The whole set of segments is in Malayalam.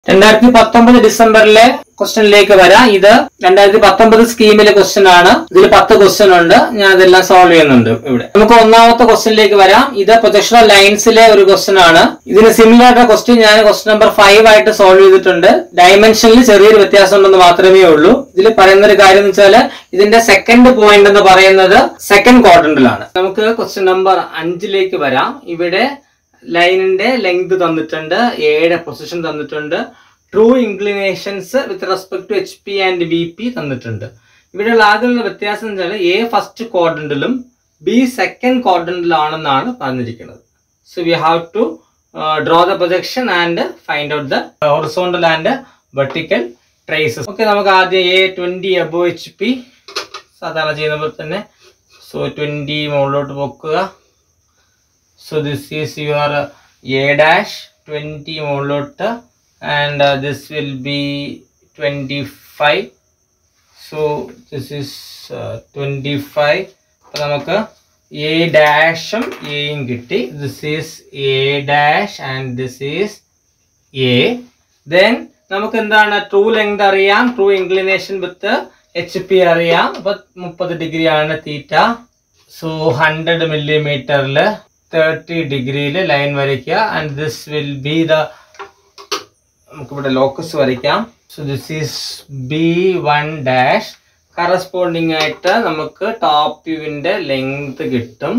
രണ്ടായിരത്തി പത്തൊമ്പത് ഡിസംബറിലെ ക്വസ്റ്റ്യനിലേക്ക് വരാം ഇത് രണ്ടായിരത്തി പത്തൊമ്പത് സ്കീമിലെ ക്വസ്റ്റ്യൻ ആണ് ഇതിൽ പത്ത് ക്വസ്റ്റ്യൻ ഉണ്ട് ഞാൻ അതെല്ലാം സോൾവ് ചെയ്യുന്നുണ്ട് ഇവിടെ നമുക്ക് ഒന്നാമത്തെ ക്വസ്റ്റ്യനിലേക്ക് വരാം ഇത് പ്രൊജക്ഷണൽ ലൈൻസിലെ ഒരു ക്വസ്റ്റ്യൻ ആണ് ഇതിന് സിമിലർ ആയിട്ടുള്ള ക്വസ്റ്റ്യൻ ഞാൻ ക്വസ്റ്റ്യൻ നമ്പർ ഫൈവ് ആയിട്ട് സോൾവ് ചെയ്തിട്ടുണ്ട് ഡയമെൻഷനിൽ ചെറിയൊരു വ്യത്യാസം ഉണ്ടെന്ന് മാത്രമേ ഉള്ളൂ ഇതിൽ പറയുന്ന ഒരു കാര്യം എന്ന് വെച്ചാൽ ഇതിന്റെ സെക്കൻഡ് പോയിന്റ് എന്ന് പറയുന്നത് സെക്കൻഡ് ക്വാഡ്രന്റിലാണ് നമുക്ക് ക്വസ്റ്റ്യൻ നമ്പർ അഞ്ചിലേക്ക് വരാം ഇവിടെ ലൈനിന്റെ ലെങ്ത് തന്നിട്ടുണ്ട് എയുടെ പൊസിഷൻ തന്നിട്ടുണ്ട് true inclinations with respect to H P and B P തന്നിട്ടുണ്ട് ഇവിടെയുള്ള ആകെയുള്ള വ്യത്യാസം എന്ന് വെച്ചാൽ എ ഫസ്റ്റ് ക്വാഡ്രന്റിലും ബി സെക്കൻഡ് ക്വാഡ്രന്റിലാണെന്നാണ് പറഞ്ഞിരിക്കുന്നത് so we have to draw the projection and find out the horizontal and vertical traces okay നമുക്ക് ആദ്യം A twenty above H P സാധാരണ ചെയ്യുന്ന പോലെ തന്നെ സോ ട്വന്റി മുകളിലോട്ട് പൊക്കുക so this is your uh, a dash 20 മുകളിലോട്ട് and uh, this will be 25 so this is uh, 25 അപ്പൊ നമുക്ക് എ ഡാഷും എയും കിട്ടി this is A dash and this is A then നമുക്ക് എന്താണ് ട്രൂ ലെങ്ത് അറിയാം true inclination with H P അറിയാം അപ്പൊ മുപ്പത് ഡിഗ്രി ആണ് തീറ്റ സോ ഹൺഡ്രഡ് മില്ലിമീറ്ററിൽ തേർട്ടി ഡിഗ്രിയിൽ ലൈൻ വരയ്ക്കുക and this will be the നമുക്കിവിടെ ലോക്കസ് വരയ്ക്കാം so this is B one dash corresponding ആയിട്ട് നമുക്ക് ടോപ്പ് വ്യൂവിന്റെ ലെങ്ത് കിട്ടും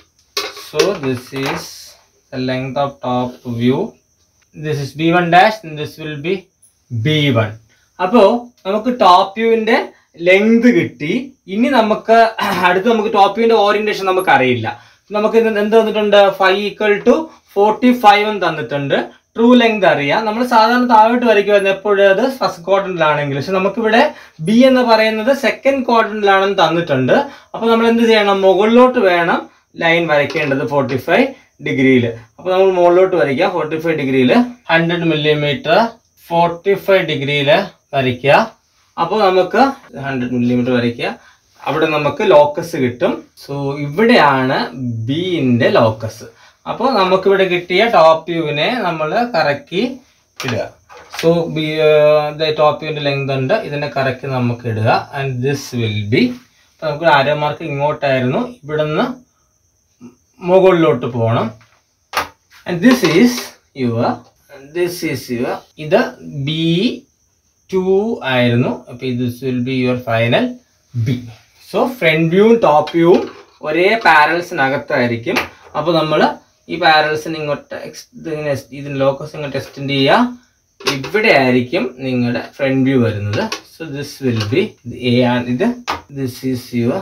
so this is the length of top view this is B one dash this will be B B one നമുക്ക് ടോപ്പ് വ്യൂവിന്റെ ലെങ്ത് കിട്ടി ഇനി നമുക്ക് അടുത്ത് നമുക്ക് ടോപ്പ് വ്യൂവിന്റെ ഓറിയന്റേഷൻ നമുക്ക് അറിയില്ല നമുക്ക് ഇത് എന്ത് തന്നിട്ടുണ്ട് five equal to forty five തന്നിട്ടുണ്ട് ട്രൂ ലെങ്ത് അറിയാം നമ്മൾ സാധാരണ താഴോട്ട് വരയ്ക്കുമായിരുന്നു എപ്പോഴും അത് ഫസ്റ്റ് ക്വാർട്ടറിലാണെങ്കിൽ പക്ഷെ നമുക്കിവിടെ ബി എന്ന് പറയുന്നത് സെക്കൻഡ് ക്വാർട്ടറിലാണെന്ന് തന്നിട്ടുണ്ട് അപ്പൊ നമ്മൾ എന്ത് ചെയ്യണം മുകളിലോട്ട് വേണം ലൈൻ വരയ്ക്കേണ്ടത് ഫോർട്ടി ഫൈവ് ഡിഗ്രിയിൽ അപ്പൊ നമ്മൾ മുകളിലോട്ട് വരയ്ക്കുക ഫോർട്ടി ഫൈവ് ഡിഗ്രിയിൽ ഹൺഡ്രഡ് മില്ലിമീറ്റർ ഫോർട്ടി ഫൈവ് ഡിഗ്രിയിൽ വരയ്ക്കുക അപ്പോൾ നമുക്ക് ഹൺഡ്രഡ് മില്ലിമീറ്റർ വരയ്ക്കുക അവിടെ നമുക്ക് ലോക്കസ് കിട്ടും സോ ഇവിടെയാണ് ബിന്റെ ലോക്കസ് അപ്പോൾ നമുക്കിവിടെ കിട്ടിയ ടോപ്പ് വ്യൂവിനെ നമ്മൾ കറക്കി ഇടുക സോ ബി ടോപ്പ് വ്യൂവിന്റെ ലെങ്ത് ഉണ്ട് ഇതിനെ കറക്കി നമുക്ക് ഇടുക ആൻഡ് ദിസ് വിൽ ബി നമുക്ക് ആരോ മാർക്ക് ഇങ്ങോട്ടായിരുന്നു ഇവിടുന്ന് മുകളിലോട്ട് പോകണം and this is your this is your ഇത് ബി ടു ആയിരുന്നു അപ്പൊ this will be your final B so front വ്യൂവും ടോപ്പ് വ്യൂവും ഒരേ പാരൽസിനകത്തായിരിക്കും അപ്പോൾ നമ്മൾ ഈ പാരൽസിന് ഇങ്ങോട്ട് ex- ഇതിങ്ങനെ ഇതിന് ലോക്കസ് ഇങ്ങോട്ട് എക്സ്റ്റെൻഡ് ചെയ്യുക ഇവിടെ ആയിരിക്കും നിങ്ങളുടെ ഫ്രണ്ട് വ്യൂ വരുന്നത് so this will be A ആണ് ഇത് this is your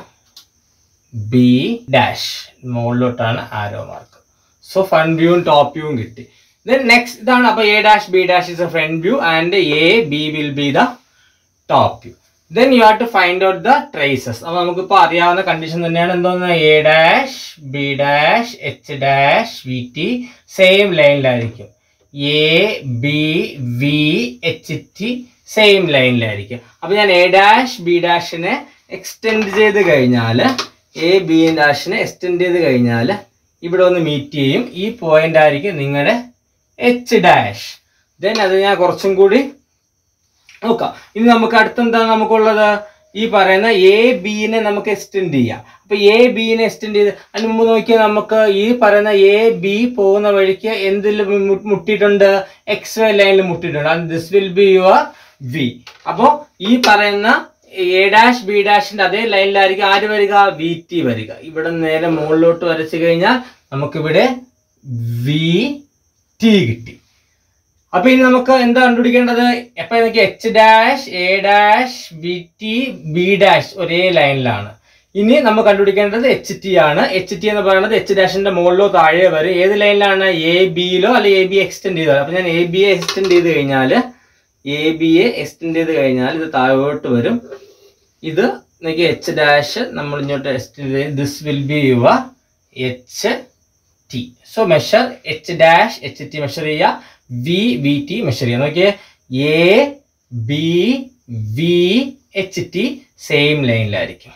B dash മുകളിലോട്ടാണ് ആരോ മാർക്ക് സോ ഫ്രണ്ട് വ്യൂവും ടോപ്പ് വ്യൂവും കിട്ടി ദെൻ നെക്സ്റ്റ് ഇതാണ് അപ്പൊ A dash B dash is A front view and A B will be the top view then you have to find out the traces അപ്പൊ നമുക്കിപ്പോ അറിയാവുന്ന കണ്ടീഷൻ തന്നെയാണ് എന്തോന്ന് A dash B dash H dash V T same ലൈനിലായിരിക്കും A B V H T same ലൈനിലായിരിക്കും അപ്പൊ ഞാൻ എ ഡാഷ് ബി ഡാഷിനെ എക്സ്റ്റെൻഡ് ചെയ്ത് കഴിഞ്ഞാൽ എ ബി ഡാഷിനെ എക്സ്റ്റെൻഡ് ചെയ്ത് കഴിഞ്ഞാൽ ഇവിടെ ഒന്ന് മീറ്റ് ചെയ്യും ഈ പോയിന്റ് ആയിരിക്കും നിങ്ങളുടെ എച്ച് ഡാഷ് ദെൻ അത് ഞാൻ കുറച്ചും കൂടി നോക്കാം ഇനി നമുക്ക് അടുത്തെന്താണ് നമുക്കുള്ളത് ഈ പറയുന്ന എ ബിനെ നമുക്ക് എക്സ്റ്റെൻഡ് ചെയ്യാം അപ്പൊ എ ബിനെ എക്സ്റ്റെൻഡ് ചെയ്ത് അതിന് മുമ്പ് നോക്കിയാൽ നമുക്ക് ഈ പറയുന്ന എ ബി പോകുന്ന വഴിക്ക് എന്തിൽ മു- മുട്ടിയിട്ടുണ്ട് എക്സ് വൈ ലൈനിൽ മുട്ടിയിട്ടുണ്ട് and this will be your V അപ്പോൾ ഈ പറയുന്ന എ ഡാഷ് ബി ഡാഷിന്റെ അതേ ലൈനിലായിരിക്കും ആര് വരിക വി ടി വരിക ഇവിടെ നേരെ മുകളിലോട്ട് വരച്ചു കഴിഞ്ഞാൽ നമുക്കിവിടെ വി ടി കിട്ടി അപ്പൊ ഇനി നമുക്ക് എന്താ കണ്ടുപിടിക്കേണ്ടത് എപ്പോ എനിക്ക് H dash A dash B T B dash ഒരേ ലൈനിലാണ് ഇനി നമ്മൾ കണ്ടുപിടിക്കേണ്ടത് എച്ച് ടി ആണ് എച്ച് ടി എന്ന് പറയുന്നത് എച്ച് ഡാഷിന്റെ മുകളിലോ താഴെ വരും ഏത് ലൈനിലാണ് എ ബിയിലോ അല്ലെ എ ബി എക്സ്റ്റെൻഡ് ചെയ്തോ അപ്പൊ ഞാൻ എ ബി എ എക്സ്റ്റെൻഡ് ചെയ്ത് കഴിഞ്ഞാൽ എ ബി എ എക്സ്റ്റെൻഡ് ചെയ്ത് കഴിഞ്ഞാൽ ഇത് താഴോട്ട് വരും ഇത് എനിക്ക് എച്ച് ഡാഷ് നമ്മൾ ഇങ്ങോട്ട് എക്സ്റ്റെൻഡ് ചെയ്ത് this will be your H T so measure H dash H T measure ചെയ്യുക വി വി ടി മെഷർ ചെയ്യുക നോക്കിയേ A B V H T same ലൈനിലായിരിക്കും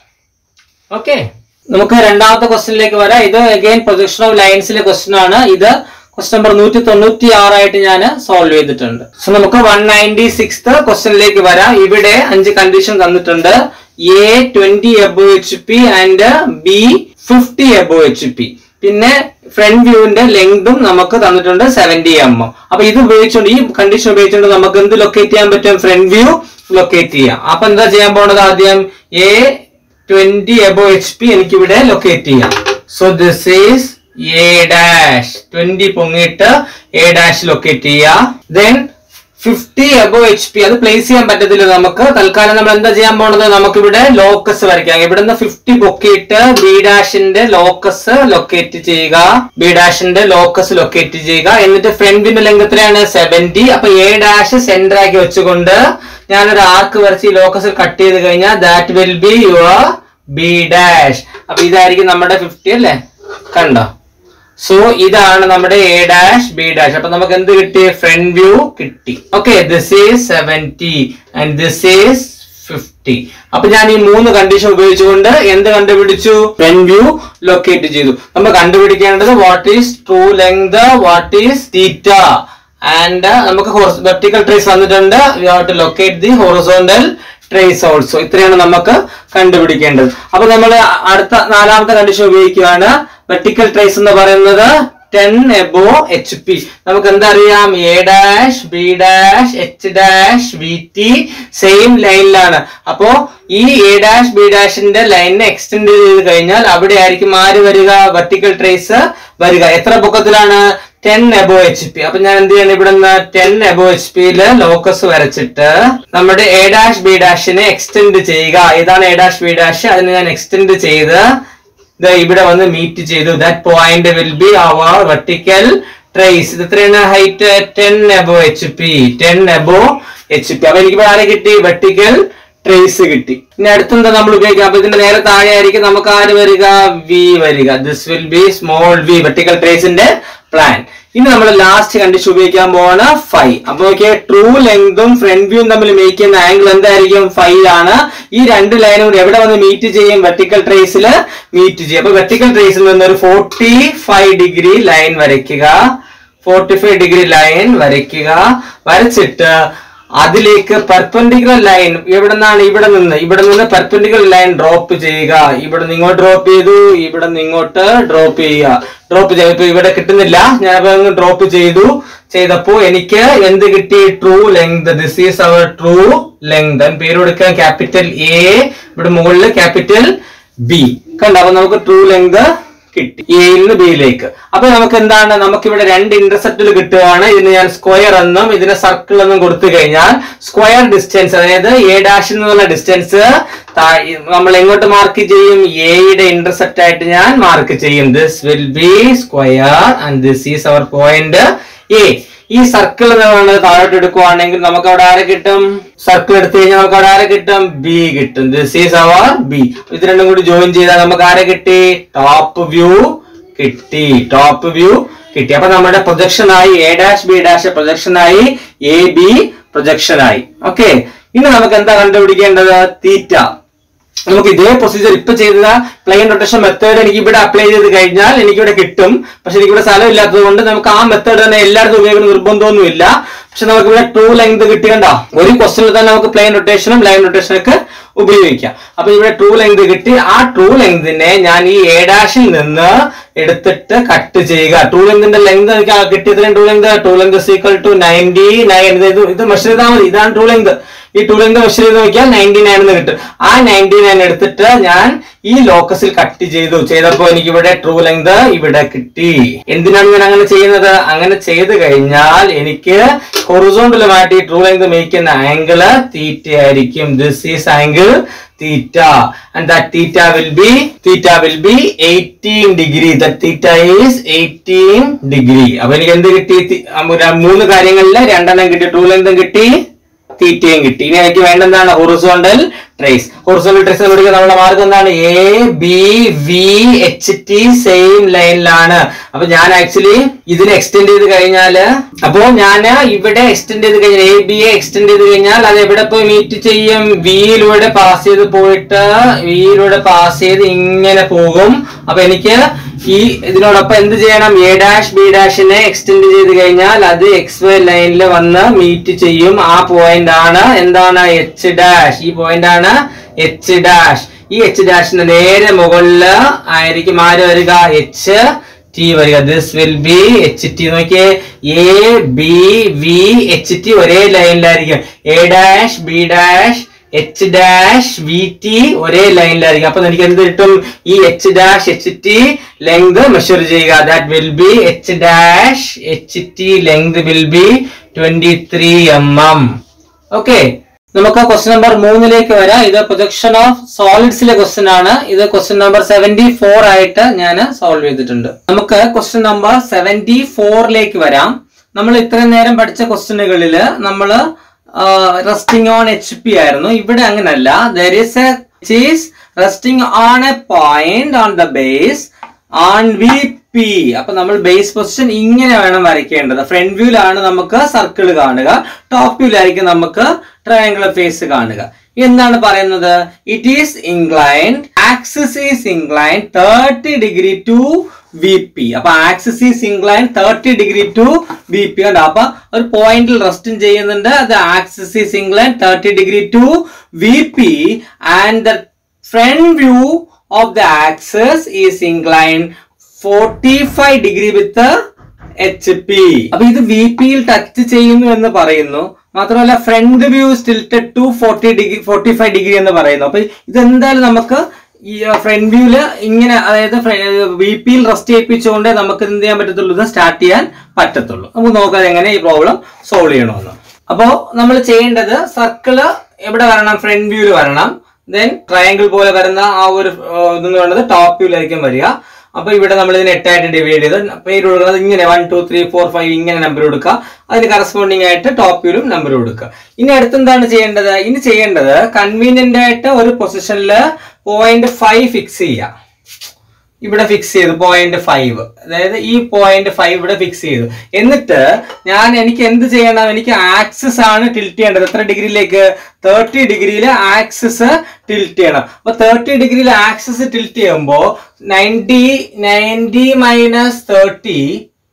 ഓക്കെ നമുക്ക് രണ്ടാമത്തെ ക്വസ്റ്റ്യനിലേക്ക് വരാം ഇത് അഗൈൻ പ്രൊജക്ഷൻ ഓഫ് ലൈൻസിലെ ക്വസ്റ്റ്യൻ ആണ് ഇത് ക്വസ്റ്റ്യൻ നമ്പർ നൂറ്റി തൊണ്ണൂറ്റി ആറായിട്ട് ഞാൻ സോൾവ് ചെയ്തിട്ടുണ്ട് സോ നമുക്ക് വൺ നയൻറ്റി സിക്സ് ക്വസ്റ്റ്യനിലേക്ക് വരാം ഇവിടെ അഞ്ച് കണ്ടീഷൻ തന്നിട്ടുണ്ട് A twenty above H P and B fifty above H P പിന്നെ ഫ്രണ്ട് വ്യൂവിന്റെ ലെങ്തും നമുക്ക് തന്നിട്ടുണ്ട് സെവന്റി എം എം അപ്പൊ ഇത് ഉപയോഗിച്ചുകൊണ്ട് ഈ കണ്ടീഷൻ ഉപയോഗിച്ചുകൊണ്ട് നമുക്ക് എന്ത് ലൊക്കേറ്റ് ചെയ്യാൻ പറ്റും ഫ്രണ്ട് വ്യൂ ലൊക്കേറ്റ് ചെയ്യാം അപ്പൊ എന്താ ചെയ്യാൻ പോണത് ആദ്യം A twenty above H P എനിക്ക് ഇവിടെ ലൊക്കേറ്റ് ചെയ്യാം so this is A dash twenty പൊങ്ങിയിട്ട് എ ഡാഷ് ലൊക്കേറ്റ് ചെയ്യാം then fifty above H P അത് പ്ലേസ് ചെയ്യാൻ പറ്റത്തില്ല നമുക്ക് തൽക്കാലം നമ്മൾ എന്താ ചെയ്യാൻ പോണത് നമുക്ക് ഇവിടെ ലോക്കസ് വരയ്ക്കാം ഇവിടുന്ന് ഫിഫ്റ്റി പൊക്കിയിട്ട് ബി ഡാഷിന്റെ ലോക്കസ് ലൊക്കേറ്റ് ചെയ്യുക ബി ഡാഷിന്റെ ലോക്കസ് ലൊക്കേറ്റ് ചെയ്യുക എന്നിട്ട് ഫ്രണ്ടിന്റെ ലെങ്ത് എത്രയാണ് സെവന്റി അപ്പൊ എ ഡാഷ് സെന്റർ ആക്കി വെച്ചുകൊണ്ട് ഞാനൊരു ആർക്ക് വരച്ച് ഈ ലോക്കസ് കട്ട് ചെയ്ത് കഴിഞ്ഞാൽ that will be your B dash അപ്പൊ ഇതായിരിക്കും നമ്മുടെ ഫിഫ്റ്റി അല്ലേ കണ്ടോ സോ ഇതാണ് നമ്മുടെ എ ഡാഷ് ബി ഡാഷ് അപ്പൊ നമുക്ക് എന്ത് കിട്ടി ഫ്രണ്ട് വ്യൂ കിട്ടി okay this is seventy and this is fifty അപ്പൊ ഞാൻ ഈ മൂന്ന് കണ്ടീഷൻ ഉപയോഗിച്ചുകൊണ്ട് എന്ത് കണ്ടുപിടിച്ചു ഫ്രണ്ട് വ്യൂ ലൊക്കേറ്റ് ചെയ്തു നമ്മൾ കണ്ടുപിടിക്കേണ്ടത് what is true length what is theta and നമുക്ക് വെർട്ടിക്കൽ ട്രേസ് വന്നിട്ടുണ്ട് we have to locate the horizontal trace also ഇത്രയാണ് നമുക്ക് കണ്ടുപിടിക്കേണ്ടത് അപ്പൊ നമ്മൾ അടുത്ത നാലാമത്തെ കണ്ടീഷൻ ഉപയോഗിക്കുകയാണ് വെർട്ടിക്കൽ ട്രേസ് എന്ന് പറയുന്നത് ടെൻ എബോ എച്ച് പി നമുക്ക് എന്തറിയാം A dash B dash H dash V T same ലൈനിലാണ് അപ്പോ ഈ എ ഡാഷ് ബി ഡാഷിന്റെ ലൈനിനെ എക്സ്റ്റെൻഡ് ചെയ്ത് കഴിഞ്ഞാൽ അവിടെ ആയിരിക്കും ആര് വരിക വെർട്ടിക്കൽ ട്രേസ് വരിക എത്ര പൊക്കത്തിലാണ് ടെൻ എബോ എച്ച് പി അപ്പൊ ഞാൻ എന്ത് ചെയ്യണം ഇവിടെ നിന്ന് ടെൻ എബോ എച്ച് പിയില് ലോക്കസ് വരച്ചിട്ട് നമ്മുടെ എ ഡാഷ് ബി ഡാഷിനെ എക്സ്റ്റെൻഡ് ചെയ്യുക ഇതാണ് എ ഡാഷ് ബി ഡാഷ് അതിനെ ഞാൻ എക്സ്റ്റെൻഡ് ചെയ്ത് ദാ ഇവിടെ വന്ന് മീറ്റ് ചെയ്തു that point will be our vertical trace ഇത് എത്രയാണ് height ten above H P ten above H P അപ്പൊ എനിക്ക് ഇവിടെ ആരെ കിട്ടി വെർട്ടിക്കൽ ട്രേസ് കിട്ടി ഇനി അടുത്തെന്താ നമ്മൾ ഉപയോഗിക്കുക അപ്പൊ ഇതിന്റെ നേരെ താഴെ ആയിരിക്കും നമുക്ക് ആര് വരിക വി വരിക this will be small V vertical ട്രേസിന്റെ പ്ലാൻ ഇനി നമ്മൾ ലാസ്റ്റ് കണ്ടീഷൻ ഉപയോഗിക്കാൻ പോവാണ് ഫൈവ് അപ്പൊ നോക്കിയാൽ ട്രൂ ലെങ്തും ഫ്രണ്ട് വ്യൂവും തമ്മിൽ മേക്ക് ചെയ്യുന്ന ആംഗിൾ എന്തായിരിക്കും ഫൈവ് ആണ് ഈ രണ്ട് ലൈനും കൂടി എവിടെ വന്ന് മീറ്റ് ചെയ്യും വെർട്ടിക്കൽ ട്രേസിൽ മീറ്റ് ചെയ്യും അപ്പൊ വെർട്ടിക്കൽ ട്രേസിൽ നിന്ന് ഒരു ഫോർട്ടി ഫൈവ് ഡിഗ്രി ലൈൻ വരയ്ക്കുക ഫോർട്ടി ഫൈവ് ഡിഗ്രി ലൈൻ വരയ്ക്കുക വരച്ചിട്ട് അതിലേക്ക് പെർപെൻഡിക്കുലർ ലൈൻ എവിടെ നിന്നാണ് ഇവിടെ നിന്ന് ഇവിടെ നിന്ന് പെർപെൻഡിക്കുലർ ലൈൻ ഡ്രോപ്പ് ചെയ്യുക ഇവിടെ നിന്ന് ഇങ്ങോട്ട് ഡ്രോപ്പ് ചെയ്തു ഇവിടെ നിന്ന് ഇങ്ങോട്ട് ഡ്രോപ്പ് ചെയ്യുക ഡ്രോപ്പ് ചെയ്തു ഇപ്പൊ ഇവിടെ കിട്ടുന്നില്ല ഞാൻ അപ്പൊ അങ്ങ് ഡ്രോപ്പ് ചെയ്തു ചെയ്തപ്പോ എനിക്ക് എന്ത് കിട്ടി true length this is our true length പേര് കൊടുക്കാൻ ക്യാപിറ്റൽ എ ഇവിടെ മുകളിൽ ക്യാപിറ്റൽ ബി കണ്ടോ അപ്പൊ നമുക്ക് ട്രൂ ലെങ്ത് കിട്ടി എയിൽ നിന്ന് ബിയിലേക്ക് അപ്പൊ നമുക്ക് എന്താണ് നമുക്ക് ഇവിടെ രണ്ട് ഇന്റർസെപ്റ്റിൽ കിട്ടുകയാണ് ഇതിന് ഞാൻ സ്ക്വയർ എന്നും ഇതിന് സർക്കിൾ എന്നും കൊടുത്തു കഴിഞ്ഞാൽ സ്ക്വയർ ഡിസ്റ്റൻസ് അതായത് എ ഡാഷിൽ നിന്നുള്ള ഡിസ്റ്റൻസ് നമ്മൾ എങ്ങോട്ട് മാർക്ക് ചെയ്യും എയുടെ ഇന്റർസെപ്റ്റ് ആയിട്ട് ഞാൻ മാർക്ക് ചെയ്യും this will be square and this is our point A ഈ സർക്കിൾ നമ്മൾ താഴോട്ട് എടുക്കുവാണെങ്കിൽ നമുക്ക് അവിടെ ആരെ കിട്ടും സർക്കിൾ എടുത്തു കഴിഞ്ഞാൽ നമുക്ക് അവിടെ ആരെ കിട്ടും ബി കിട്ടും ദിസ് ഈസ് അവർ ബി ഇത് രണ്ടും കൂടി ജോയിൻ ചെയ്താൽ നമുക്ക് ആരെ കിട്ടി ടോപ്പ് വ്യൂ കിട്ടി ടോപ്പ് വ്യൂ കിട്ടി അപ്പൊ നമ്മുടെ പ്രൊജക്ഷൻ ആയി A dash B dash projection ആയി എ ബി പ്രൊജക്ഷൻ ആയി ഓക്കെ ഇനി നമുക്ക് എന്താ കണ്ടുപിടിക്കേണ്ടത് തീറ്റ നമുക്ക് ഇതേ പ്രൊസീജിയർ ഇപ്പൊ ചെയ്ത പ്ലെയിൻ റൊട്ടേഷൻ മെത്തേഡ് എനിക്ക് ഇവിടെ അപ്ലൈ ചെയ്ത് കഴിഞ്ഞാൽ എനിക്ക് ഇവിടെ കിട്ടും പക്ഷെ എനിക്ക് ഇവിടെ സ്ഥലം ഇല്ലാത്തത് കൊണ്ട് നമുക്ക് ആ മെത്തേഡ് തന്നെ എല്ലായിടത്തും ഉപയോഗിക്കുന്ന നിർബന്ധമൊന്നുമില്ല പക്ഷെ നമുക്ക് ഇവിടെ ട്രൂ ലെങ്ത് കിട്ടിയണ്ട ഒരു ക്വസ്റ്റിനിൽ തന്നെ നമുക്ക് പ്ലെയിൻ റൊട്ടേഷനും ലൈൻ റൊട്ടേഷനൊക്കെ ഉപയോഗിക്കാം അപ്പൊ ഇവിടെ ട്രൂ ലെങ്ത് കിട്ടി ആ ട്രൂ ലെങ്തിനെ ഞാൻ ഈ എ ഡാഷിൽ നിന്ന് എടുത്തിട്ട് കട്ട് ചെയ്യുക ട്രൂ ലെങ്തിന്റെ ലെങ്ത് എനിക്ക് കിട്ടിയതിന് true length true length equal to ninety nine ഇത് ഇത് മെഷർ ചെയ്താൽ മതി ഇതാണ് ട്രൂ ലെങ്ത് ഈ ടൂ ലെങ്ത് മെഷർ ചെയ്ത് നോക്കിയാൽ നയൻറ്റി നയൻ എന്ന് കിട്ടും ആ നയൻറ്റി നയൻ എടുത്തിട്ട് ഞാൻ ഈ ലോക്കസിൽ കട്ട് ചെയ്തു ചെയ്തപ്പോ എനിക്ക് ഇവിടെ ട്രൂ ലെങ്ത് ഇവിടെ കിട്ടി എന്തിനാണ് ഞാൻ അങ്ങനെ ചെയ്യുന്നത് അങ്ങനെ ചെയ്ത് കഴിഞ്ഞാൽ എനിക്ക് ഹൊറിസോണ്ടലുമായിട്ട് ഈ ട്രൂ ലെങ്ത് മേക്കുന്ന ആംഗിള് തീറ്റ ആയിരിക്കും this is angle theta and that theta will be theta will be eighteen degree that theta is eighteen degree അപ്പൊ എനിക്ക് എന്ത് കിട്ടി തി- ആ മൂന്ന് കാര്യങ്ങളിൽ രണ്ടെണ്ണം കിട്ടി ട്രൂ ലെങ്തും കിട്ടി തീറ്റയും കിട്ടി ഇനി എനിക്ക് വേണ്ട എന്താണ് ഹൊറിസോണ്ടൽ ട്രേസ് ഹൊറിസോണ്ടൽ ട്രേസ് കണ്ടുപിടിക്കാൻ നമ്മുടെ മാർഗം എന്താണ് A B V H T same ലൈനിലാണ് അപ്പൊ ഞാൻ ആക്ച്വലി ഇതിനെ എക്സ്റ്റെൻഡ് ചെയ്ത് കഴിഞ്ഞാല് അപ്പോ ഞാൻ ഇവിടെ എക്സ്റ്റെൻഡ് ചെയ്ത് കഴിഞ്ഞാൽ എ ബി എ എക്സ്റ്റെൻഡ് ചെയ്ത് കഴിഞ്ഞാൽ അത് എവിടെ പോയി മീറ്റ് ചെയ്യും വിയിലൂടെ പാസ് ചെയ്ത് പോയിട്ട് വിയിലൂടെ പാസ് ചെയ്ത് ഇങ്ങനെ പോകും അപ്പൊ എനിക്ക് ഈ ഇതിനോടൊപ്പം എന്ത് ചെയ്യണം എ ഡാഷ് ബി ഡാഷിനെ എക്സ്റ്റെൻഡ് ചെയ്ത് കഴിഞ്ഞാൽ അത് എക്സ് വൈ ലൈനിൽ വന്ന് മീറ്റ് ചെയ്യും ആ പോയിന്റ് ആണ് എന്താണ് എച്ച് ഡാഷ് ഈ പോയിന്റ് ആണ് എച്ച് ഡാഷ് ഈ എച്ച് ഡാഷിന്റെ നേരെ മുകളില് ആയിരിക്കും ആര് വരിക എച്ച് ടി വരിക this will be H T നോക്കിയേ A B V H T ഒരേ ലൈനിലായിരിക്കും A dash B dash H dash V T ഒരേ ലൈനിലായിരിക്കും അപ്പൊ എനിക്ക് എന്ത് കിട്ടും ഈ H dash H T length measure ചെയ്യുക that will be H dash H T length will be twenty three M M okay നമുക്ക് ക്വസ്റ്റ്യൻ നമ്പർ മൂന്നിലേക്ക് വരാം ഇത് പ്രൊജക്ഷൻ ഓഫ് സോളിഡ്സിലെ ക്വസ്റ്റ്യൻ ആണ് ഇത് ക്വസ്റ്റ്യൻ നമ്പർ സെവന്റി ഫോർ ആയിട്ട് ഞാൻ സോൾവ് ചെയ്തിട്ടുണ്ട് നമുക്ക് ക്വസ്റ്റ്യൻ നമ്പർ സെവന്റി ഫോറിലേക്ക് വരാം നമ്മൾ ഇത്രയും നേരം പഠിച്ച ക്വസ്റ്റ്യനുകളിൽ നമ്മൾ റെസ്റ്റിംഗ് ഓൺ എച്ച് പി ആയിരുന്നു ഇവിടെ അങ്ങനല്ല there is a cheese resting on a point on the base on V P അപ്പൊ നമ്മൾ ബേസ് പൊസിഷൻ ഇങ്ങനെ വേണം വരയ്ക്കേണ്ടത് ഫ്രണ്ട് വ്യൂലാണ് നമുക്ക് സർക്കിൾ കാണുക ടോപ്പ് വ്യൂലായിരിക്കും നമുക്ക് ട്രയാങ്കുലർ ഫേസ് കാണുക എന്താണ് പറയുന്നത് it is inclined axis is inclined thirty degree to V P അപ്പൊ axis is incline thirty degree to V P കണ്ടോ അപ്പൊ ഒരു പോയിന്റിൽ റെസ്റ്റും ചെയ്യുന്നുണ്ട് അത് axis is incline thirty degree to V P and the front view of the axis is incline forty five degree with H P അപ്പൊ ഇത് വി പിയിൽ ടച്ച് ചെയ്യുന്നു എന്ന് പറയുന്നു മാത്രമല്ല front view is tilted to forty degree forty five degree എന്ന് പറയുന്നു അപ്പൊ ഇതെന്തായാലും നമുക്ക് ഈ ഫ്രണ്ട് വ്യൂല് ഇങ്ങനെ അതായത് വി പിയിൽ റെസ്റ്റ് ചെയ്യിപ്പിച്ചുകൊണ്ട് നമുക്ക് എന്ത് ചെയ്യാൻ പറ്റത്തുള്ളൂ ഇത് സ്റ്റാർട്ട് ചെയ്യാൻ പറ്റത്തുള്ളൂ നമുക്ക് നോക്കാം എങ്ങനെ ഈ പ്രോബ്ലം സോൾവ് ചെയ്യണമെന്ന് അപ്പോ നമ്മൾ ചെയ്യേണ്ടത് സർക്കിള് എവിടെ വരണം ഫ്രണ്ട് വ്യൂല് വരണം ദെൻ ട്രയാങ്കിൾ പോലെ വരുന്ന ആ ഒരു ഏർ, ഇതെന്ന് പറയുന്നത് ടോപ്പ് വ്യൂലായിരിക്കും വരിക അപ്പൊ ഇവിടെ നമ്മൾ ഇതിനെ എട്ടായിട്ട് ഡിവൈഡ് ചെയ്ത് പേര് കൊടുക്കുന്നത് ഇങ്ങനെ one two three four five ഇങ്ങനെ നമ്പർ കൊടുക്കുക അതിന് കറസ്പോണ്ടിങ് ആയിട്ട് ടോപ്പ് വ്യൂലും നമ്പർ കൊടുക്കുക ഇനി അടുത്ത് എന്താണ് ചെയ്യേണ്ടത് ഇനി ചെയ്യേണ്ടത് കൺവീനിയന്റ് ആയിട്ട് ഒരു പൊസിഷനിൽ പോയിന്റ് ഫൈവ് ഫിക്സ് ചെയ്യുക ഇവിടെ ഫിക്സ് ചെയ്തു പോയിന്റ് ഫൈവ് അതായത് ഈ പോയിന്റ് ഫൈവ് ഇവിടെ ഫിക്സ് ചെയ്തു എന്നിട്ട് ഞാൻ എനിക്ക് എന്ത് ചെയ്യണം എനിക്ക് ആക്സിസ് ആണ് ടിൽറ്റ് ചെയ്യേണ്ടത് എത്ര ഡിഗ്രിയിലേക്ക് തേർട്ടി ഡിഗ്രിയിൽ ആക്സിസ് ടിൽറ്റ് ചെയ്യണം അപ്പൊ തേർട്ടി ഡിഗ്രിയിൽ ആക്സിസ് ടിൽറ്റ് ചെയ്യുമ്പോൾ ninety ninety minus thirty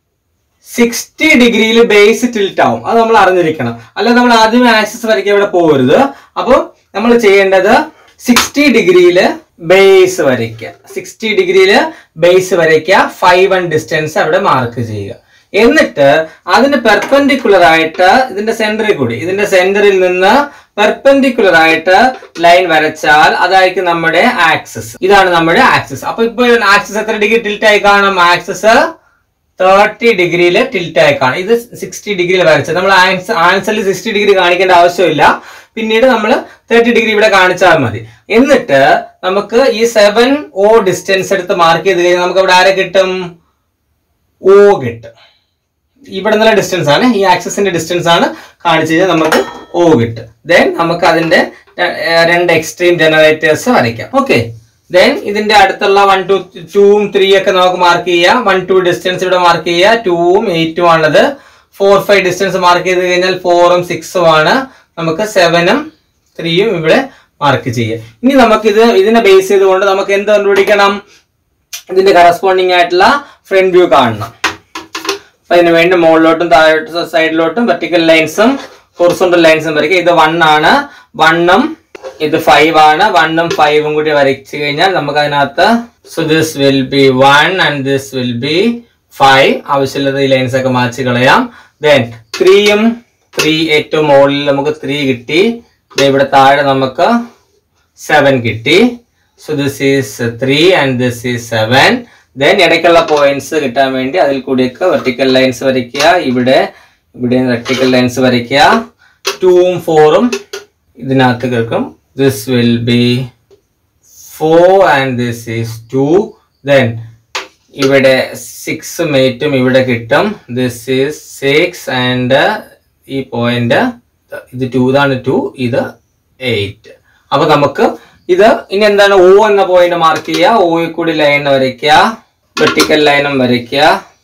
sixty ഡിഗ്രിയിൽ ബേസ് ടിൽറ്റ് ആവും അത് നമ്മൾ അറിഞ്ഞിരിക്കണം അല്ല നമ്മൾ ആദ്യമേ ആക്സിസ് വരയ്ക്കാൻ ഇവിടെ പോകരുത് അപ്പോൾ നമ്മൾ ചെയ്യേണ്ടത് സിക്സ്റ്റി ഡിഗ്രിയിൽ ബേസ് വരയ്ക്കുക സിക്സ്റ്റി ഡിഗ്രിയിൽ ബേസ് വരയ്ക്കുക ഫൈവ് വൺ ഡിസ്റ്റൻസ് അവിടെ മാർക്ക് ചെയ്യുക എന്നിട്ട് അതിന് പെർപെൻഡിക്കുലർ ആയിട്ട് ഇതിന്റെ സെന്ററിൽ കൂടി ഇതിന്റെ സെന്ററിൽ നിന്ന് പെർപെൻഡിക്കുലർ ആയിട്ട് ലൈൻ വരച്ചാൽ അതായിരിക്കും നമ്മുടെ ആക്സിസ് ഇതാണ് നമ്മുടെ ആക്സിസ് അപ്പൊ ഇപ്പൊ ആക്സിസ് എത്ര ഡിഗ്രി ടിൽറ്റ് ആയി കാണും ആക്സിസ് തേർട്ടി ഡിഗ്രിയിൽ ടിൽറ്റ് ആയി കാണും ഇത് സിക്സ്റ്റി ഡിഗ്രിയിൽ വരച്ചത് നമ്മൾ ആൻസറിൽ സിക്സ്റ്റി ഡിഗ്രി കാണിക്കേണ്ട ആവശ്യമില്ല പിന്നീട് നമ്മൾ തേർട്ടി ഡിഗ്രി ഇവിടെ കാണിച്ചാൽ മതി എന്നിട്ട് നമുക്ക് ഈ സെവൻ ഓ ഡിസ്റ്റൻസ് എടുത്ത് മാർക്ക് ചെയ്ത് കഴിഞ്ഞാൽ നമുക്ക് ഇവിടെ ആരെ കിട്ടും ഓ കിട്ടും ഇവിടെ നിന്നുള്ള ഡിസ്റ്റൻസ് ആണ് ഈ ആക്സസിന്റെ ഡിസ്റ്റൻസ് ആണ് കാണിച്ചു കഴിഞ്ഞാൽ നമുക്ക് ഓ കിട്ടും ദെൻ നമുക്ക് അതിന്റെ ര- ഏർ രണ്ട് എക്സ്ട്രീം ജനറേറ്റേഴ്സ് വരയ്ക്കാം ഓക്കെ ദെൻ ഇതിന്റെ അടുത്തുള്ള വൺ ടു ടൂവും ത്രീ ഒക്കെ നമുക്ക് മാർക്ക് ചെയ്യാം വൺ ടു ഡിസ്റ്റൻസ് ഇവിടെ മാർക്ക് ചെയ്യുക ടൂവും എയ്റ്റും ആണത് ഫോർ ഫൈവ് ഡിസ്റ്റൻസ് മാർക്ക് ചെയ്ത് കഴിഞ്ഞാൽ ഫോറും സിക്സും ആണ് നമുക്ക് സെവനും ത്രീയും ഇവിടെ മാർക്ക് ചെയ്യുക ഇനി നമുക്കിത് ഇതിനെ ബേസ് ചെയ്തുകൊണ്ട് നമുക്ക് എന്ത് കണ്ടുപിടിക്കണം ഇതിന്റെ കറസ്പോണ്ടിങ് ആയിട്ടുള്ള ഫ്രണ്ട് വ്യൂ കാണണം അപ്പൊ അതിന് വേണ്ടി മുകളിലോട്ടും താഴോട്ടും സൈഡിലോട്ടും വെർട്ടിക്കൽ ലൈൻസും ഹൊറിസോണ്ടൽ ലൈൻസും വരയ്ക്കുക ഇത് വൺ ആണ് വണ്ണും ഇത് ഫൈവ് ആണ് വണ്ണും ഫൈവും കൂടി വരച്ചു കഴിഞ്ഞാൽ നമുക്ക് അതിനകത്ത് so this will be one and this will be five ആവശ്യമുള്ളത് ഈ ലൈൻസ് ഒക്കെ മാച്ച് കളയാം ദെൻ ത്രീയും ത്രീ ഏറ്റവും മുകളിൽ നമുക്ക് ത്രീ കിട്ടി ദേ ഇവിടെ താഴെ നമുക്ക് സെവൻ കിട്ടി so this is three and this is seven then ഇടയ്ക്കുള്ള പോയിന്റ്സ് കിട്ടാൻ വേണ്ടി അതിൽ കൂടിയൊക്കെ വെർട്ടിക്കൽ ലൈൻസ് വരയ്ക്കുക ഇവിടെ ഇവിടെ വെർട്ടിക്കൽ ലൈൻസ് വരയ്ക്കുക ടൂവും ഫോറും ഇതിനകത്ത് കേൾക്കും this will be four and this is two then ഇവിടെ സിക്സും എയ്റ്റും ഇവിടെ കിട്ടും ദിസ് ഈസ് സിക്സ് ആൻഡ് ഈ പോയിന്റ് ഇത് ടു ഇതാണ് ടു ഇത് എയ്റ്റ് അപ്പൊ നമുക്ക് ഇത് ഇനി എന്താണ് ഒ എന്ന പോയിന്റ് മാർക്ക് ചെയ്യുക ഒയിൽ കൂടി ലൈൻ വരയ്ക്കുക വെർട്ടിക്കൽ ലൈനും വരയ്ക്കുക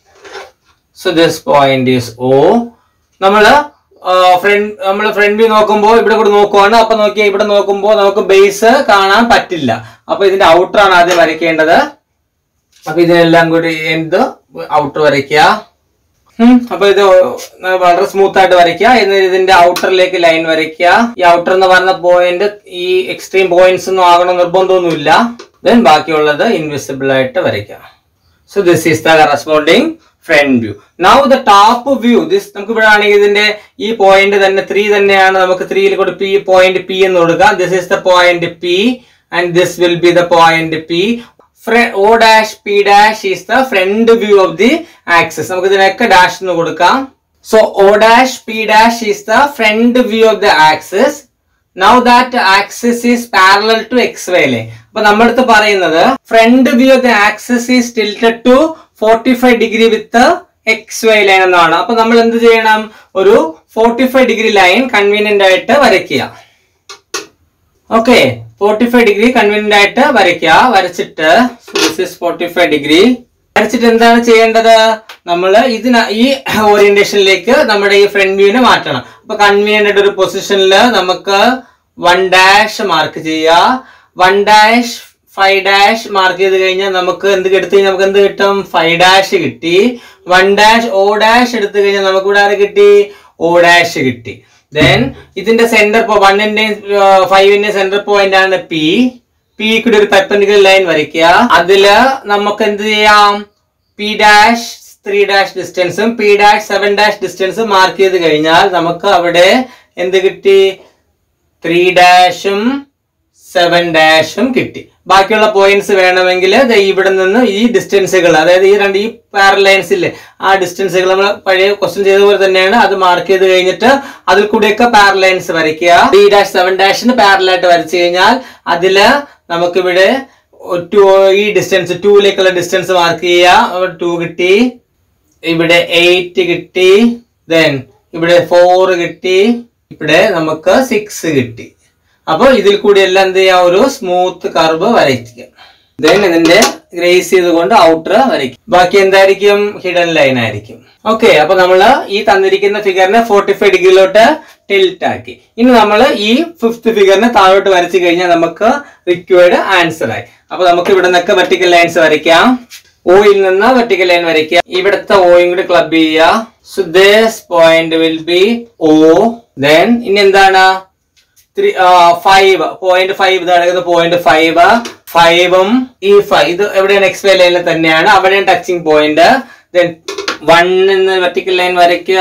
so this point is O നമ്മള് ഫ്രണ്ട് നമ്മൾ ഫ്രണ്ട് വ്യൂ നോക്കുമ്പോൾ ഇവിടെ കൂടി നോക്കുവാണ് അപ്പൊ നോക്കിയാൽ ഇവിടെ നോക്കുമ്പോൾ നമുക്ക് ബേസ് കാണാൻ പറ്റില്ല അപ്പൊ ഇതിന്റെ ഔട്ടർ ആണ് ആദ്യം വരയ്ക്കേണ്ടത് അപ്പൊ ഇതിനെല്ലാം കൂടി എന്ത് ഔട്ടർ വരയ്ക്കുക ഉം, അപ്പൊ ഇത് വളരെ സ്മൂത്ത് ആയിട്ട് വരയ്ക്കുക എന്നിട്ട് ഇതിന്റെ ഔട്ടറിലേക്ക് ലൈൻ വരയ്ക്കുക ഈ ഔട്ടർ എന്ന് പറയുന്ന പോയിന്റ് ഈ എക്സ്ട്രീം പോയിന്റ്സ് ഒന്നും ആകണം നിർബന്ധമൊന്നുമില്ല ദെൻ ബാക്കിയുള്ളത് ഇൻവിസിബിൾ ആയിട്ട് വരയ്ക്കുക so this is the corresponding front view now the top view this നമുക്ക് ഇവിടെ ആണെങ്കിൽ ഇതിന്റെ ഈ പോയിന്റ് തന്നെ ത്രീ തന്നെയാണ് നമുക്ക് ത്രീയിൽ കൂടി പി പോയിന്റ് പി എന്ന് കൊടുക്കാം this is the point P and this will be the point P O dash P dash is the front view of the axis നമുക്ക് ഇതിനൊക്കെ ഡാഷ് എന്ന് കൊടുക്കാം so O dash P dash is the front view of the axis now that axis is parallel to X Y അല്ലേ അപ്പൊ നമ്മളടുത്ത് പറയുന്നത് front view of the axis is tilted to forty five degree with X Y line എന്നാണ് അപ്പൊ നമ്മൾ എന്ത് ചെയ്യണം ഒരു forty five degree line convenient ആയിട്ട് വരയ്ക്കുക okay forty five degree convenient ആയിട്ട് വരയ്ക്കുക വരച്ചിട്ട് this is forty five degree വരച്ചിട്ട് എന്താണ് ചെയ്യേണ്ടത് നമ്മൾ ഇതിന ഈ ഓറിയന്റേഷനിലേക്ക് നമ്മുടെ ഈ ഫ്രണ്ട് വ്യൂവിനെ മാറ്റണം അപ്പൊ കൺവീനിയന്റ് ആയിട്ട് ഒരു പൊസിഷനിൽ നമുക്ക് വൺ ഡാഷ് മാർക്ക് ചെയ്യുക one dash five dash mark ചെയ്ത് കഴിഞ്ഞാൽ നമുക്ക് എന്ത് എടുത്തു കഴിഞ്ഞാൽ നമുക്ക് എന്ത് കിട്ടും ഫൈവ് ഡാഷ് കിട്ടി വൺ ഡാഷ് ഓ ഡാഷ് എടുത്തു കഴിഞ്ഞാൽ നമുക്ക് ഇവിടെ ആരെ കിട്ടി ഓ ഡാഷ് കിട്ടി ദെൻ ഇതിന്റെ സെന്റർ പോ വണ്ണിന്റെയും ഫൈവിന്റെയും സെന്റർ പോയിന്റ് ആണ് പി പി കൂടി ഒരു പെർപെൻഡിക്കുലർ ലൈൻ വരയ്ക്കുക അതില് നമുക്ക് എന്ത് ചെയ്യാം പി ഡാഷ് ത്രീ ഡാഷ് ഡിസ്റ്റൻസും പി ഡാഷ് സെവൻ ഡാഷ് ഡിസ്റ്റൻസും മാർക്ക് ചെയ്ത് കഴിഞ്ഞാൽ നമുക്ക് അവിടെ എന്ത് കിട്ടി ത്രീ ഡാഷും സെവൻ ഡാഷും കിട്ടി ബാക്കിയുള്ള പോയിന്റ്സ് വേണമെങ്കിൽ ദേ ഇവിടെ നിന്ന് ഈ ഡിസ്റ്റൻസുകൾ അതായത് ഈ രണ്ട് ഈ പാരലൈൻസ് ഇല്ലേ ആ ഡിസ്റ്റൻസുകൾ നമ്മൾ പഴയ ക്വസ്റ്റ്യൻ ചെയ്ത പോലെ തന്നെയാണ് അത് മാർക്ക് ചെയ്ത് കഴിഞ്ഞിട്ട് അതിൽ കൂടെയൊക്കെ പാരലൈൻസ് വരയ്ക്കുക ത്രീ ഡാഷ് സെവൻ ഡാഷിന് പാരലായിട്ട് വരച്ചു കഴിഞ്ഞാൽ അതില് നമുക്കിവിടെ ടു ഈ ഡിസ്റ്റൻസ് ടൂയിലേക്കുള്ള ഡിസ്റ്റൻസ് മാർക്ക് ചെയ്യുക ടു കിട്ടി ഇവിടെ എയ്റ്റ് കിട്ടി ദെൻ ഇവിടെ ഫോർ കിട്ടി ഇവിടെ നമുക്ക് സിക്സ് കിട്ടി അപ്പോൾ ഇതിൽ കൂടി എല്ലാം എന്ത് ചെയ്യാം ഒരു സ്മൂത്ത് കർവ് വരയ്ക്കുക ദെൻ ഇതിന്റെ ഗ്രേസ് ചെയ്തുകൊണ്ട് ഔട്ടർ വരയ്ക്കും ബാക്കി എന്തായിരിക്കും ഹിഡൻ ലൈൻ ആയിരിക്കും ഓക്കെ അപ്പൊ നമ്മള് ഈ തന്നിരിക്കുന്ന ഫിഗറിനെ ഫോർട്ടി ഫൈവ് ഡിഗ്രിയിലോട്ട് ടിൽറ്റ് ആക്കി ഇനി നമ്മൾ ഈ ഫിഫ്ത് ഫിഗറിനെ താഴോട്ട് വരച്ചു കഴിഞ്ഞാൽ നമുക്ക് റിക്വയർഡ് ആൻസർ ആയി അപ്പൊ നമുക്ക് ഇവിടെ നിന്നൊക്കെ വെർട്ടിക്കൽ ലൈൻസ് വരയ്ക്കാം ഓയിൽ നിന്ന് വെർട്ടിക്കൽ ലൈൻ വരയ്ക്കുക ഇവിടുത്തെ ഓയും കൂടി ക്ലബ് ചെയ്യുക so this point will be O then ഇനി എന്താണ് ത്രീ ഫൈവ് പോയിന്റ് ഫൈവ് ഇത് കിടക്കുന്നത് പോയിന്റ് ഫൈവ് ഫൈവും ഈ ഫൈവ് ഇത് എവിടെയാണ് എക്സ് വൈ ലൈനിൽ തന്നെയാണ് അവിടെയാണ് ടച്ചിങ് പോയിന്റ് ദെൻ വൺ എന്ന് വെർട്ടിക്കൽ ലൈൻ വരയ്ക്കുക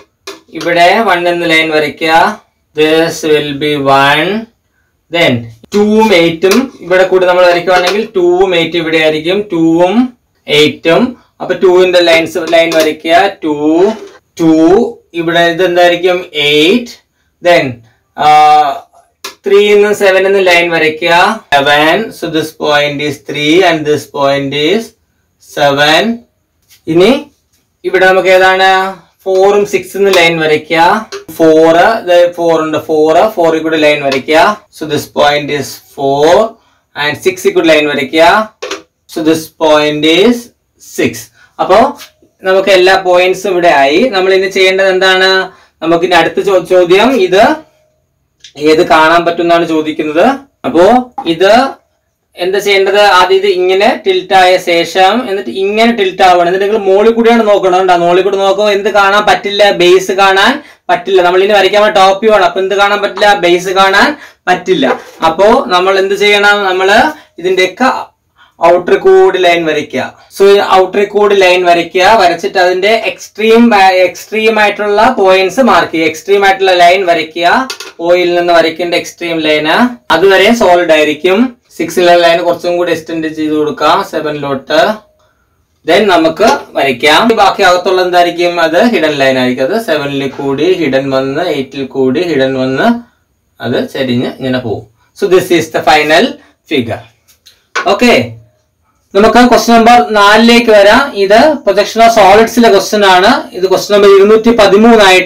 ഇവിടെ വൺ എന്ന് ലൈൻ വരയ്ക്കുക this will be one then ടൂവും എയ്റ്റും ഇവിടെ കൂടി നമ്മൾ വരയ്ക്കുവാണെങ്കിൽ ടൂവും എയ്റ്റും ഇവിടെ ആയിരിക്കും ടൂവും എയ്റ്റും അപ്പൊ ടൂവിന്റെ ലൈൻസ് ലൈൻ വരയ്ക്കുക ടു ടു ഇവിടെ ഇത് എന്തായിരിക്കും എയ്റ്റ് ദെൻ ത്രീ നിന്നും സെവൻ നിന്ന് ലൈൻ വരയ്ക്കുക seven so this point is three and this point is seven ഇനി ഇവിടെ നമുക്ക് ഏതാണ് ഫോറും സിക്സ് ലൈൻ വരയ്ക്കുക ഫോറ് ഫോർ ഉണ്ട് ഫോറ് ഫോറിൽ കൂടി ലൈൻ വരയ്ക്കുക so this point is four and സിക്സിൽ കൂടി ലൈൻ വരയ്ക്കുക so this point is six അപ്പോ നമുക്ക് എല്ലാ പോയിന്റ്സും ഇവിടെ ആയി നമ്മൾ ഇനി ചെയ്യേണ്ടത് എന്താണ് നമുക്ക് ഇനി അടുത്ത ചോ- ചോദ്യം ഇത് ഏത് കാണാൻ പറ്റുമെന്നാണ് ചോദിക്കുന്നത് അപ്പോ ഇത് എന്താ ചെയ്യേണ്ടത് ആദ്യം ഇത് ഇങ്ങനെ ടിൽറ്റ് ആയ ശേഷം എന്നിട്ട് ഇങ്ങനെ ടിൽറ്റ് ആവണം എന്നിട്ട് നിങ്ങൾ മോളിൽ കൂടിയാണ് നോക്കണം കേട്ടോ മോളിൽ കൂടി നോക്കുമ്പോൾ എന്ത് കാണാൻ പറ്റില്ല ബേസ് കാണാൻ പറ്റില്ല നമ്മൾ ഇനി വരയ്ക്കാൻ ടോപ്പ് വ്യൂ ആണ് അപ്പൊ എന്ത് കാണാൻ പറ്റില്ല ബേസ് കാണാൻ പറ്റില്ല അപ്പോ നമ്മൾ എന്ത് ചെയ്യണം നമ്മള് ഇതിന്റെയൊക്കെ ഔട്ടർ കൂടി ലൈൻ വരയ്ക്കുക സോ ഔട്ടർ കൂടി ലൈൻ വരയ്ക്കുക വരച്ചിട്ട് അതിന്റെ എക്സ്ട്രീം എക്സ്ട്രീം ആയിട്ടുള്ള പോയിന്റ്സ് മാർക്ക് ചെയ്യുക എക്സ്ട്രീം ആയിട്ടുള്ള ലൈൻ വരയ്ക്കുക ഓയിൽ നിന്ന് വരയ്ക്കേണ്ട എക്സ്ട്രീം ലൈന് അതുവരെ സോളിഡ് ആയിരിക്കും സിക്സിലെ ലൈൻ കുറച്ചും കൂടി എക്സ്റ്റെൻഡ് ചെയ്ത് കൊടുക്കാം സെവനിലോട്ട് ദെൻ നമുക്ക് വരയ്ക്കാം ബാക്കി അകത്തുള്ള എന്തായിരിക്കും അത് ഹിഡൻ ലൈൻ ആയിരിക്കും അത് സെവനിൽ കൂടി ഹിഡൻ വന്ന് എയ്റ്റിൽ കൂടി ഹിഡൻ വന്ന് അത് ചരിഞ്ഞ് ഇങ്ങനെ പോകും so this is the final figure okay നമുക്ക് ക്വസ്റ്റ്യൻ നമ്പർ നാലിലേക്ക് വരാം ഇത് പ്രൊജക്ഷൻ ഓഫ് സോളിഡ്സിലെ ക്വസ്റ്റ്യൻ ആണ് ഇത് ക്വസ്റ്റ്യൻ നമ്പർ ഇരുന്നൂറ്റി പതിമൂന്നായിട്ട്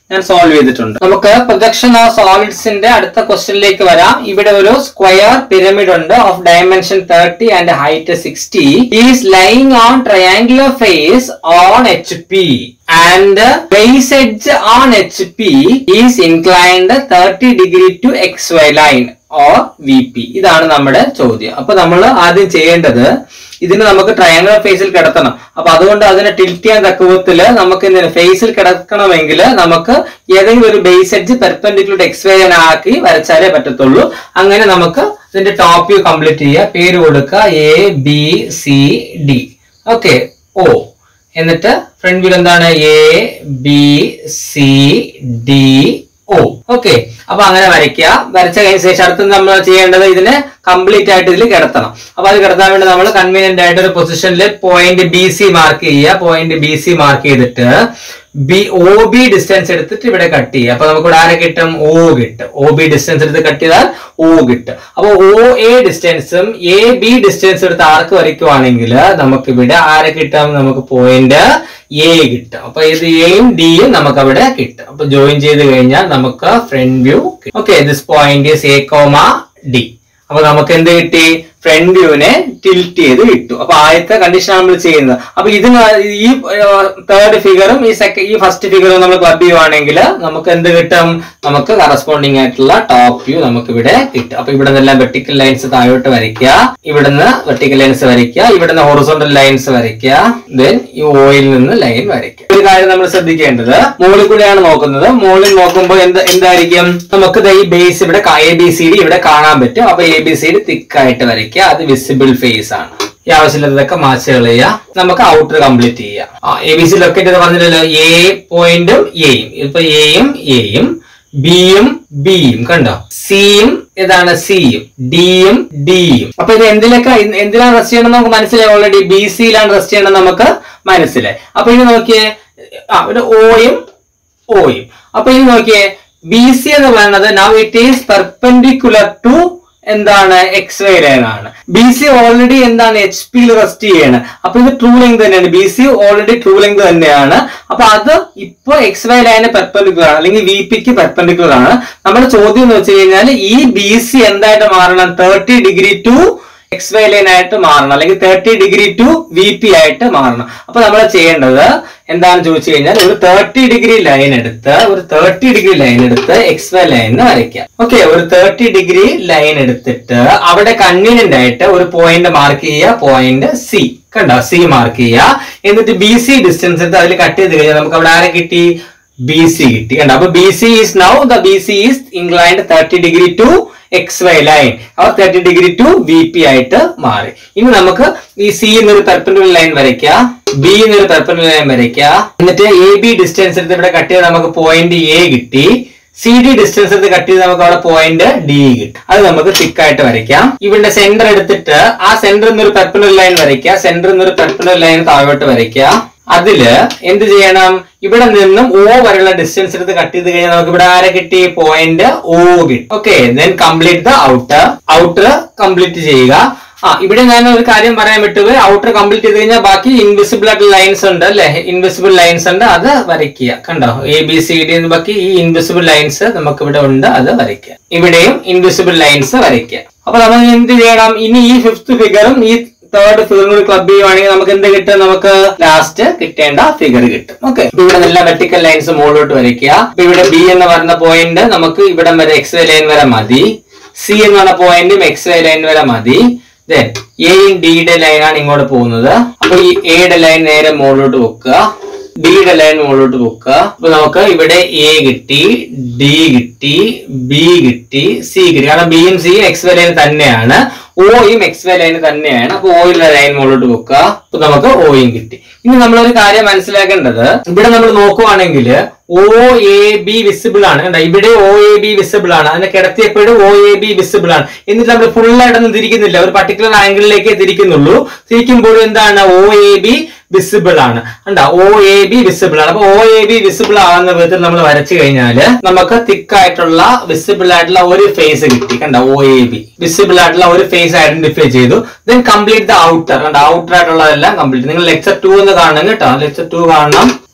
ഞാൻ സോൾവ് ചെയ്തിട്ടുണ്ട് നമുക്ക് പ്രൊജക്ഷൻ ഓഫ് സോളിഡ്സിന്റെ അടുത്ത ക്വസ്റ്റ്യനിലേക്ക് വരാം ഇവിടെ ഒരു സ്ക്വയർ പിരമിഡ് ഉണ്ട് of dimension thirty and height sixty is lying on triangular face on H P and base edge on H P is inclined thirty degree to X Y line or V P ഇതാണ് നമ്മുടെ ചോദ്യം അപ്പൊ നമ്മൾ ആദ്യം ചെയ്യേണ്ടത് ഇതിന് നമുക്ക് ട്രയാങ്കുലർ ഫേസിൽ കിടത്തണം അപ്പൊ അതുകൊണ്ട് അതിനെ ടിൽറ്റ് ചെയ്യാൻ തക്കവത്തില് നമുക്ക് ഇതിന് ഫേസിൽ കിടക്കണമെങ്കിൽ നമുക്ക് ഏതെങ്കിലും ഒരു base edge perpendicular X Y ആക്കി വരച്ചാലേ പറ്റത്തുള്ളൂ അങ്ങനെ നമുക്ക് ഇതിന്റെ ടോപ്പ് വ്യൂ കംപ്ലീറ്റ് ചെയ്യുക പേര് കൊടുക്കുക A B C D okay O എന്നിട്ട് ഫ്രണ്ട് വ്യൂ എന്താണ് A B C D O okay അപ്പൊ അങ്ങനെ വരയ്ക്കുക വരച്ച കഴിഞ്ഞ ശേഷം അടുത്ത് നമ്മൾ ചെയ്യേണ്ടത് ഇതിനെ കംപ്ലീറ്റ് ആയിട്ട് ഇതിൽ കിടത്തണം അപ്പൊ അത് കിടത്താൻ വേണ്ടി നമ്മൾ കൺവീനിയന്റ് ആയിട്ട് ഒരു പൊസിഷനിൽ പോയിന്റ് ബി സി മാർക്ക് ചെയ്യുക പോയിന്റ് ബി സി മാർക്ക് ചെയ്തിട്ട് ബി ഒ ബി ഡിസ്റ്റൻസ് എടുത്തിട്ട് ഇവിടെ കട്ട് ചെയ്യുക അപ്പൊ നമുക്ക് ഇവിടെ ആരെ കിട്ടും ഓ കിട്ടും ഒ ബി ഡിസ്റ്റൻസ് എടുത്ത് കട്ട് ചെയ്താൽ ഓ കിട്ടും അപ്പൊ ഒ എ ഡിസ്റ്റൻസും എ ബി ഡിസ്റ്റൻസ് എടുത്ത് ആർക്ക് വരയ്ക്കുവാണെങ്കിൽ നമുക്ക് ഇവിടെ ആരെ കിട്ടും നമുക്ക് പോയിന്റ് എ കിട്ടും അപ്പൊ ഇത് എയും ഡിയും നമുക്ക് അവിടെ കിട്ടും അപ്പൊ ജോയിൻ ചെയ്ത് കഴിഞ്ഞാൽ നമുക്ക് front view okay this point is A comma D അപ്പൊ നമുക്ക് എന്ത് കിട്ടി ഫ്രണ്ട് വ്യൂവിനെ ടിൽറ്റ് ചെയ്ത് കിട്ടും അപ്പൊ ആദ്യത്തെ കണ്ടീഷൻ നമ്മൾ ചെയ്യുന്നത് അപ്പൊ ഇതിന് ഈ തേർഡ് ഫിഗറും ഈ സെക്കൻഡ് ഈ ഫസ്റ്റ് ഫിഗറും നമ്മൾ ക്ലബ് ചെയ്യുവാണെങ്കിൽ നമുക്ക് എന്ത് കിട്ടും നമുക്ക് കറസ്പോണ്ടിങ് ആയിട്ടുള്ള ടോപ്പ് വ്യൂ നമുക്ക് ഇവിടെ കിട്ടും അപ്പൊ ഇവിടെ നിന്നെല്ലാം വെർട്ടിക്കൽ ലൈൻസ് താഴോട്ട് വരയ്ക്കുക ഇവിടുന്ന് വെർട്ടിക്കൽ ലൈൻസ് വരയ്ക്കുക ഇവിടുന്ന് ഹൊറിസോണ്ടൽ ലൈൻസ് വരയ്ക്കുക ദെൻ ഈ ഓയിൽ നിന്ന് ലൈൻ വരയ്ക്കുക ഒരു കാര്യം നമ്മൾ ശ്രദ്ധിക്കേണ്ടത് മുകളിൽ കൂടെയാണ് നോക്കുന്നത് മുകളിൽ നോക്കുമ്പോൾ എന്ത് എന്തായിരിക്കും നമുക്ക് ദേ ഈ ബേസ് ഇവിടെ എ ബി സി ഡി ഇവിടെ കാണാൻ പറ്റും അപ്പൊ എ ബി സി ഡി തിക്കായിട്ട് വരയ്ക്കുക അത് വിസിബിൾ ഫേസ് ആണ് ഈ ആവശ്യമില്ലാത്തതൊക്കെ മാച്ച് കളയുക നമുക്ക് ഔട്ടർ കംപ്ലീറ്റ് ചെയ്യാം എ ബി സി ലൊക്കേറ്റ് ചെയ്ത് പറഞ്ഞില്ലല്ലോ എ പോയിന്റും എയും ഇപ്പൊ എയും എയും ബിയും ബിയും കണ്ടോ സിയും ഏതാണ് സിയും ഡിയും ഡിയും അപ്പൊ ഇത് എന്തിലൊക്കെ എന്തിലാണ് റെസ്റ്റ് ചെയ്യണം നമുക്ക് മനസ്സിലായി ഓൾറെഡി ബി സിയിലാണ് റെസ്റ്റ് ചെയ്യണം നമുക്ക് മനസ്സിലായി അപ്പൊ ഇനി നോക്കിയേ ആ ഇവിടെ ഓയും ഓയും അപ്പൊ ഇനി നോക്കിയേ ബി സി എന്ന് പറയുന്നത് now it is perpendicular to എന്താണ് എക്സ് വൈ ലൈൻ ആണ് ബി സി ഓൾറെഡി എന്താണ് എച്ച് പിയിൽ റെസ്റ്റ് ചെയ്യാണ് അപ്പൊ ഇത് ട്രൂ ലെങ്ത് തന്നെയാണ് B C already true length തന്നെയാണ് അപ്പൊ അത് ഇപ്പൊ എക്സ് വൈ ലൈന് പെർപെൻഡിക്കുലർ ആണ് അല്ലെങ്കിൽ വി പിക്ക് പെർപെൻഡിക്കുലർ ആണ് നമ്മുടെ ചോദ്യം എന്ന് വെച്ച് കഴിഞ്ഞാൽ ഈ ബി സി എന്തായിട്ട് മാറണം thirty degree to X Y line ആയിട്ട് മാറണം അല്ലെങ്കിൽ thirty degree to V P ആയിട്ട് മാറണം അപ്പൊ നമ്മൾ ചെയ്യേണ്ടത് എന്താണെന്ന് ചോദിച്ചു കഴിഞ്ഞാൽ ഒരു തേർട്ടി ഡിഗ്രി ലൈൻ എടുത്ത് ഒരു തേർട്ടി ഡിഗ്രി ലൈൻ എടുത്ത് എക്സ് വൈ ലൈനിന് വരയ്ക്കാം ഓക്കെ ഒരു തേർട്ടി ഡിഗ്രി ലൈൻ എടുത്തിട്ട് അവിടെ കൺവീനിയന്റ് ആയിട്ട് ഒരു പോയിന്റ് മാർക്ക് ചെയ്യുക പോയിന്റ് സി കണ്ടോ സി മാർക്ക് ചെയ്യുക എന്നിട്ട് ബി സി ഡിസ്റ്റൻസ് എടുത്ത് അതിൽ കട്ട് ചെയ്ത് കഴിഞ്ഞാൽ നമുക്ക് അവിടെ ആരെ കിട്ടി ബി സി കിട്ടി കണ്ടോ അപ്പൊ B C is now the B C is inclined thirty degree to X Y line or thirty degree to B P ആയിട്ട് മാറി ഇനി നമുക്ക് ഈ സി എന്നൊരു പെർപ്പൻഡിക്കുലർ ലൈൻ വരയ്ക്കുക ബി എന്നൊരു പെർപ്പൻഡിക്കുലർ ലൈൻ വരയ്ക്കുക എന്നിട്ട് എ ബി ഡിസ്റ്റൻസ് എടുത്ത് ഇവിടെ കട്ട് ചെയ്ത് നമുക്ക് പോയിന്റ് എ കിട്ടി സി ഡി ഡിസ്റ്റൻസ് എടുത്ത് കട്ട് ചെയ്ത് നമുക്ക് അവിടെ പോയിന്റ് ഡി കിട്ടും അത് നമുക്ക് തിക്ക് ആയിട്ട് വരയ്ക്കാം ഇവിടെ സെന്റർ എടുത്തിട്ട് ആ സെന്ററിൽ നിന്ന് ഒരു പെർപ്പൻഡിക്കുലർ ലൈൻ വരയ്ക്കുക സെന്ററിൽ നിന്ന് ഒരു പെർപ്പൻഡിക്കുലർ ലൈൻ താഴോട്ട് വരയ്ക്കുക അതില് എന്ത് ചെയ്യണം ഇവിടെ നിന്നും ഓ വരെയുള്ള ഡിസ്റ്റൻസ് എടുത്ത് കട്ട് ചെയ്ത് കഴിഞ്ഞാൽ നമുക്ക് ഇവിടെ ആരെ കിട്ടി പോയിന്റ് ഓ കിട്ടും okay then complete the outer outer complete ചെയ്യുക ആ ഇവിടെ ഞാൻ ഒരു കാര്യം പറയാൻ വിട്ടുപോയി ഔട്ടർ കംപ്ലീറ്റ് ചെയ്ത് കഴിഞ്ഞാൽ ബാക്കി ഇൻവിസിബിൾ ആയിട്ടുള്ള ലൈൻസ് ഉണ്ട് അല്ലെ ഇൻവിസിബിൾ ലൈൻസ് ഉണ്ട് അത് വരയ്ക്കുക കണ്ടോ എ ബി സി ഡി എന്ന് ബാക്കി ഈ ഇൻവിസിബിൾ ലൈൻസ് നമുക്ക് ഇവിടെ ഉണ്ട് അത് വരയ്ക്കുക ഇവിടെയും ഇൻവിസിബിൾ ലൈൻസ് വരയ്ക്കുക അപ്പൊ നമ്മൾ എന്ത് ചെയ്യണം ഇനി ഈ ഫിഫ്ത് ഫിഗറും ഈ തേർഡ് ഫിഗർ കൂടി ക്ലബ് ചെയ്യുവാണെങ്കിൽ നമുക്ക് എന്ത് കിട്ടും നമുക്ക് ലാസ്റ്റ് കിട്ടേണ്ട ഫിഗർ കിട്ടും ഓക്കെ ഇവിടെ നല്ല വെർട്ടിക്കൽ ലൈൻസ് മുകളിലോട്ട് വരയ്ക്കുക അപ്പൊ ഇവിടെ ബി എന്ന് പറയുന്ന പോയിന്റ് നമുക്ക് ഇവിടം വരെ എക്സ് വൈ ലൈൻ വരെ മതി സി എന്ന് പറഞ്ഞ പോയിന്റും എക്സ് വൈ ലൈൻ വരെ മതി ദെൻ എയും ഡിയുടെ ലൈനാണ് ഇങ്ങോട്ട് പോകുന്നത് അപ്പൊ ഈ എയുടെ ലൈൻ നേരെ മുകളിലോട്ട് വെക്കുക ഡിയുടെ ലൈൻ മുകളിലോട്ട് വെക്കുക അപ്പൊ നമുക്ക് ഇവിടെ എ കിട്ടി ഡി കിട്ടി ബി കിട്ടി സി കിട്ടി കാരണം ബിയും സിയും എക്സ് വൈ ലൈൻ തന്നെയാണ് ഓയും എക്സ് വൈ ലൈൻ തന്നെയാണ് അപ്പൊ ഓയിലെ ലൈൻ മുകളിലോട്ട് വെക്കുക അപ്പൊ നമുക്ക് ഓയും കിട്ടി ഇനി നമ്മളൊരു കാര്യം മനസ്സിലാക്കേണ്ടത് ഇവിടെ നമ്മൾ നോക്കുവാണെങ്കിൽ ഒ എ ബി വിസിബിൾ ആണ് കണ്ടോ ഇവിടെ ഒ എ ബി വിസിബിൾ ആണ് അതിനെ കിടത്തിയപ്പോഴും ഒ എ ബി വിസിബിൾ ആണ് എന്നിട്ട് നമ്മൾ ഫുൾ ആയിട്ടൊന്നും തിരിക്കുന്നില്ല ഒരു പർട്ടിക്കുലർ ആംഗിളിലേക്കേ തിരിക്കുന്നുള്ളൂ തിരിക്കുമ്പോഴും എന്താണ് ഒ എ ബി വിസിബിൾ ആണ് കണ്ടോ ഒ എ ബി വിസിബിൾ ആണ് അപ്പൊ ഒ എ ബി വിസിബിൾ ആവുന്ന വിധത്തിൽ നമ്മൾ വരച്ചു കഴിഞ്ഞാൽ നമുക്ക് തിക്ക് ആയിട്ടുള്ള വിസിബിൾ ആയിട്ടുള്ള ഒരു ഫേസ് കിട്ടി കണ്ടോ ഒ എ ബി വിസിബിൾ ആയിട്ടുള്ള ഒരു ഫേസ് ഐഡന്റിഫൈ ചെയ്തു ദെൻ കംപ്ലീറ്റ് ദ ഔട്ടർ കണ്ടോ ഔട്ടർ ആയിട്ടുള്ളതെല്ലാം കംപ്ലീറ്റ് നിങ്ങൾ ലെക്ചർ ടു എന്ന് കാണണം കേട്ടോ ലെക്ചർ ടു കാണണം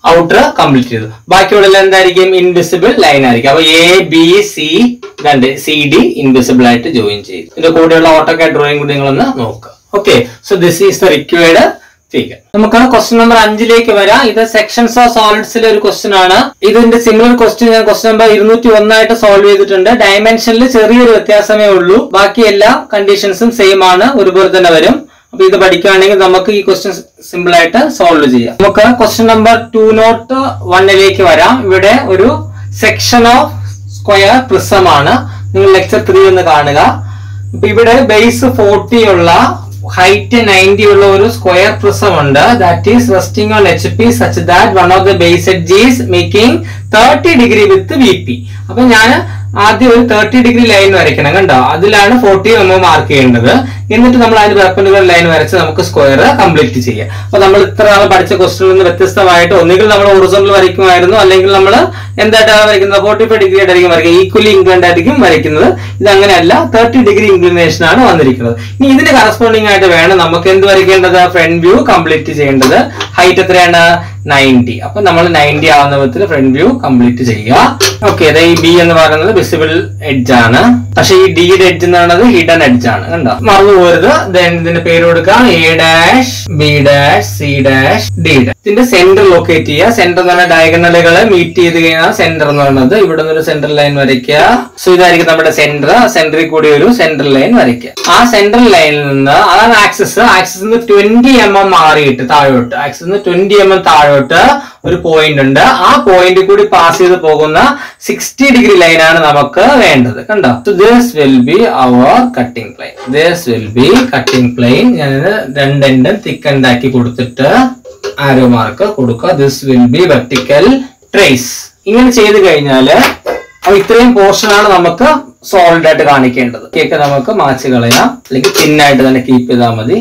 ഔട്ടർ കംപ്ലീറ്റ് ചെയ്തു ബാക്കിയുള്ള എന്തായിരിക്കും ഇൻവിസിബിൾ ലൈൻ ആയിരിക്കും അപ്പൊ എ ബി സി രണ്ട് സി ഡി ഇൻവിസിബിൾ ആയിട്ട് ജോയിൻ ചെയ്തു ഇതിന്റെ കൂടെയുള്ള ഓട്ടോക്കെ ഡ്രോയിങ് കൂടി നിങ്ങളൊന്ന് നോക്കുക okay so this is the required figure നമുക്ക് ക്വസ്റ്റ്യൻ നമ്പർ അഞ്ചിലേക്ക് വരാം ഇത് സെക്ഷൻസ് ഓഫ് സോളിഡ്സിലെ ഒരു ക്വസ്റ്റ്യൻ ആണ് ഇതിന്റെ സിമിലർ ക്വസ്റ്റ്യൻ ഞാൻ ക്വസ്റ്റ്യൻ നമ്പർ ഇരുന്നൂറ്റി ഒന്നായിട്ട് സോൾവ് ചെയ്തിട്ടുണ്ട് ഡയമെൻഷനിൽ ചെറിയൊരു വ്യത്യാസമേ ഉള്ളൂ ബാക്കി എല്ലാ കണ്ടീഷൻസും സെയിം ആണ് ഒരുപോലെ തന്നെ വരും അപ്പൊ ഇത് പഠിക്കുകയാണെങ്കിൽ നമുക്ക് ഈ ക്വസ്റ്റ്യൻ സിമ്പിൾ ആയിട്ട് സോൾവ് ചെയ്യാം നമുക്ക് ക്വസ്റ്റ്യൻ നമ്പർ ടു നോട്ട് വണ്ണിലേക്ക് വരാം ഇവിടെ ഒരു സെക്ഷൻ ഓഫ് സ്ക്വയർ പ്രിസം ആണ് നിങ്ങൾ ലെക്ചർ ത്രീ ഒന്ന് കാണുക ഇപ്പൊ ഇവിടെ ബേസ് ഫോർട്ടി ഉള്ള ഹൈറ്റ് നയൻറ്റി ഉള്ള ഒരു സ്ക്വയർ പ്രിസം ഉണ്ട് that is resting on H P such that one of the base edge is making thirty degree with V P അപ്പൊ ഞാൻ ആദ്യം ഒരു തേർട്ടി ഡിഗ്രി ലൈൻ വരയ്ക്കണം കണ്ടോ അതിലാണ് ഫോർട്ടി നമ്മൾ മാർക്ക് ചെയ്യേണ്ടത് എന്നിട്ട് നമ്മൾ അതിന് പെർപ്പൻഡിക്കുലർ ലൈൻ വരച്ച് നമുക്ക് സ്ക്വയർ കംപ്ലീറ്റ് ചെയ്യാം അപ്പൊ നമ്മൾ ഇത്ര നാൾ പഠിച്ച ക്വസ്റ്റിനിൽ നിന്ന് വ്യത്യസ്തമായിട്ട് ഒന്നുകിൽ നമ്മൾ ഒറിജിനൽ വരയ്ക്കുമായിരുന്നു അല്ലെങ്കിൽ നമ്മൾ എന്തായിട്ടാണ് വരയ്ക്കുന്നത് ഫോർട്ടി ഫൈവ് ഡിഗ്രി ആയിട്ടായിരിക്കും വരയ്ക്കുക ഈക്വലി ഇൻക്ലൈൻഡ് ആയിരിക്കും വരയ്ക്കുന്നത് ഇത് അങ്ങനെയല്ല തേർട്ടി ഡിഗ്രി ഇൻക്ലിനേഷൻ ആണ് വന്നിരിക്കുന്നത് ഇനി ഇതിന് കറസ്പോണ്ടിങ് ആയിട്ട് വേണം നമുക്ക് എന്ത് വരയ്ക്കേണ്ടത് ഫ്രണ്ട് വ്യൂ കംപ്ലീറ്റ് ചെയ്യേണ്ടത് ഹൈറ്റ് എത്രയാണ് നയൻറ്റി അപ്പൊ നമ്മൾ നയൻറ്റി ആവുന്ന വിധത്തിൽ ഫ്രണ്ട് വ്യൂ കംപ്ലീറ്റ് ചെയ്യുക ഓക്കെ അതെ ഈ ബി എന്ന് പറയുന്നത് വിസിബിൾ എഡ്ജ് ആണ് പക്ഷെ ഈ ഡിയുടെ എഡ്ജ് എന്ന് പറയുന്നത് ഹിഡൻ എഡ്ജ് ആണ് കണ്ടോ മറന്നു പോരുത് ദെൻ ഇതിന്റെ പേര് കൊടുക്കാം A dash B dash C dash D dash ഇതിന്റെ സെന്റർ ലൊക്കേറ്റ് ചെയ്യുക സെന്റർ എന്ന് പറഞ്ഞ ഡയഗണലുകളെ മീറ്റ് ചെയ്ത് കഴിഞ്ഞാൽ സെന്റർ എന്ന് പറയുന്നത് ഇവിടെ നിന്ന് ഒരു സെന്റർ ലൈൻ വരയ്ക്കുക സോ ഇതായിരിക്കും നമ്മുടെ സെന്റർ സെന്ററിൽ കൂടി ഒരു സെന്റർ ലൈൻ വരയ്ക്കുക ആ സെന്റർ ലൈനിൽ നിന്ന് അതാണ് ആക്സസ് ആക്സസ് നിന്ന് ട്വന്റി എം എം മാറിയിട്ട് താഴോട്ട് ആക്സസ് നിന്ന് ട്വന്റി എം എം താഴോട്ട് ഒരു പോയിന്റ് ഉണ്ട് ആ പോയിന്റ് കൂടി പാസ് ചെയ്ത് പോകുന്ന സിക്സ്റ്റി ഡിഗ്രി ലൈൻ ആണ് നമുക്ക് വേണ്ടത് കണ്ടോ this will be our cutting plane this will be cutting plane ഞാൻ രണ്ട് എൻഡും തിക്ക് ആക്കി കൊടുത്തിട്ട് ആരോ മാർക്ക് കൊടുക്കുക this will be vertical trace ഇങ്ങനെ ചെയ്ത് കഴിഞ്ഞാല് അപ്പൊ ഇത്രയും പോർഷൻ ആണ് നമുക്ക് സോൾഡ് ആയിട്ട് കാണിക്കേണ്ടത് കേക്ക് നമുക്ക് മാച്ച് കളയാം അല്ലെങ്കിൽ തിന്നായിട്ട് തന്നെ കീപ്പ് ചെയ്താൽ മതി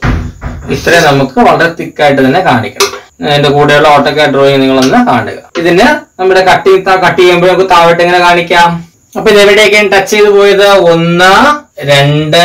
ഇത്രയും നമുക്ക് വളരെ തിക്കായിട്ട് തന്നെ കാണിക്കണം അതിന്റെ കൂടെയുള്ള ഓട്ടോക്കെ ഡ്രോയിങ് നിങ്ങളൊന്ന് കാണുക ഇതിന് നമ്മുടെ കട്ട് കട്ട് ചെയ്യുമ്പോൾ നമുക്ക് താഴോട്ട് എങ്ങനെ കാണിക്കാം അപ്പൊ ഇത് എവിടെയൊക്കെയാണ് ടച്ച് ചെയ്ത് പോയത് ഒന്ന് രണ്ട്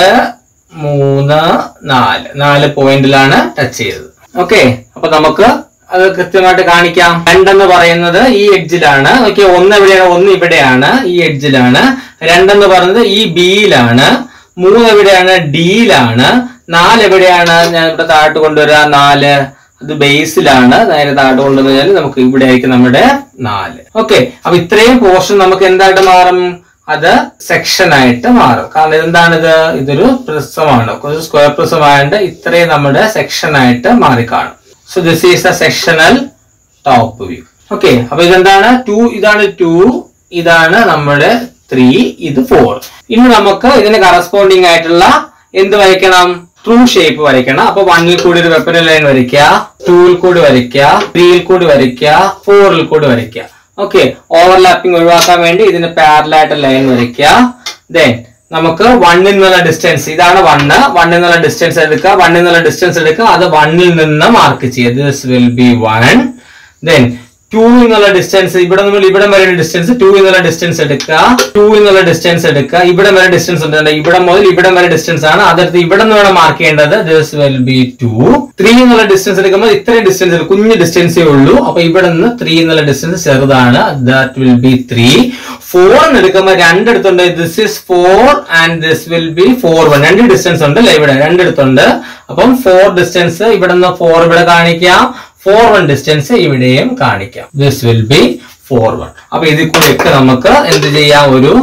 മൂന്ന് നാല് നാല് പോയിന്റിലാണ് ടച്ച് ചെയ്തത് ഓക്കെ അപ്പൊ നമുക്ക് അത് കൃത്യമായിട്ട് കാണിക്കാം രണ്ടെന്ന് പറയുന്നത് ഈ എഡ്ജിലാണ് ഓക്കെ ഒന്ന് എവിടെയാണ് ഒന്ന് ഇവിടെയാണ് ഈ എഡ്ജിലാണ് രണ്ടെന്ന് പറയുന്നത് ഈ ബിയിലാണ് മൂന്ന് എവിടെയാണ് ഡിയിലാണ് നാല് എവിടെയാണ് ഞാൻ ഇവിടെ താഴോട്ട് കൊണ്ടുവരാം നാല് അത് ബേസിലാണ് നേരെ താഴോട്ട് കൊണ്ടുവന്നാൽ നമുക്ക് ഇവിടെ ആയിരിക്കും നമ്മുടെ നാല് ഓക്കെ അപ്പൊ ഇത്രയും പോർഷൻ നമുക്ക് എന്തായിട്ട് മാറും അത് സെക്ഷൻ ആയിട്ട് മാറും കാരണം ഇതെന്താണിത് ഇതൊരു പ്രിസമാണ് ഒരു സ്ക്വയർ പ്രിസം ആയതുകൊണ്ട് ഇത്രയും നമ്മുടെ സെക്ഷൻ ആയിട്ട് മാറിക്കാണും so this is a sectional top view okay അപ്പൊ ഇതെന്താണ് ടു ഇതാണ് ടു ഇതാണ് നമ്മുടെ ത്രീ ഇത് ഫോർ ഇനി നമുക്ക് ഇതിന് കറസ്പോണ്ടിങ് ആയിട്ടുള്ള എന്ത് വരയ്ക്കണം ട്രൂ ഷേപ്പ് വരയ്ക്കണം അപ്പൊ വണ്ണിൽ കൂടി ഒരു വെപ്പന ലൈൻ വരയ്ക്കുക ടൂവിൽ കൂടി വരയ്ക്കുക ത്രീയിൽ കൂടി വരയ്ക്കുക ഫോറിൽ കൂടി വരയ്ക്കുക ഓക്കെ ഓവർലാപ്പിംഗ് ഒഴിവാക്കാൻ വേണ്ടി ഇതിന് പാരലായിട്ട് ലൈൻ വരയ്ക്കുക ദെൻ നമുക്ക് വണ്ണിൽ നിന്നുള്ള ഡിസ്റ്റൻസ് ഇതാണ് വണ്ണ് വണ്ണിൽ നിന്നുള്ള ഡിസ്റ്റൻസ് എടുക്കുക വണ്ണിൽ നിന്നുള്ള ഡിസ്റ്റൻസ് എടുക്കുക അത് വണ്ണിൽ നിന്ന് മാർക്ക് ചെയ്യുക this will be one then two എന്നുള്ള ഡിസ്റ്റൻസ് ഇവിടെ നമ്മൾ ഇവിടെ വരെ ഡിസ്റ്റൻസ് ടു എന്നുള്ള ഡിസ്റ്റൻസ് എടുക്കുക ടു എന്നുള്ള ഡിസ്റ്റൻസ് എടുക്കുക ഇവിടെ വരെ ഡിസ്റ്റൻസ് ഉണ്ട് ഇവിടെ മുതൽ ഇവിടെ വരെ ഡിസ്റ്റൻസ് ആണ് അതെടുത്ത് ഇവിടെ നിന്ന് വേണം മാർക്ക് ചെയ്യേണ്ടത് this will be two three എന്നുള്ള ഡിസ്റ്റൻസ് എടുക്കുമ്പോൾ ഇത്രയും ഡിസ്റ്റൻസ് കുഞ്ഞു ഡിസ്റ്റൻസേ ഉള്ളൂ അപ്പൊ ഇവിടെ നിന്ന് ത്രീ എന്നുള്ള ഡിസ്റ്റൻസ് ചെറുതാണ് that will be three four എന്ന് എടുക്കുമ്പോൾ രണ്ടിടത്തുണ്ട് this is four and this will be four one രണ്ട് ഡിസ്റ്റൻസ് ഉണ്ട് അല്ലെ ഇവിടെ രണ്ടിടത്തുണ്ട് അപ്പം ഫോർ ഡിസ്റ്റൻസ് ഇവിടെ നിന്ന് ഫോർ ഇവിടെ കാണിക്കാം ഫോർ വൺ ഡിസ്റ്റൻസ് ഇവിടെയും കാണിക്കാം this will be four one അപ്പൊ ഇതിൽ കൂടെയൊക്കെ നമുക്ക് എന്ത് ചെയ്യാം ഒരു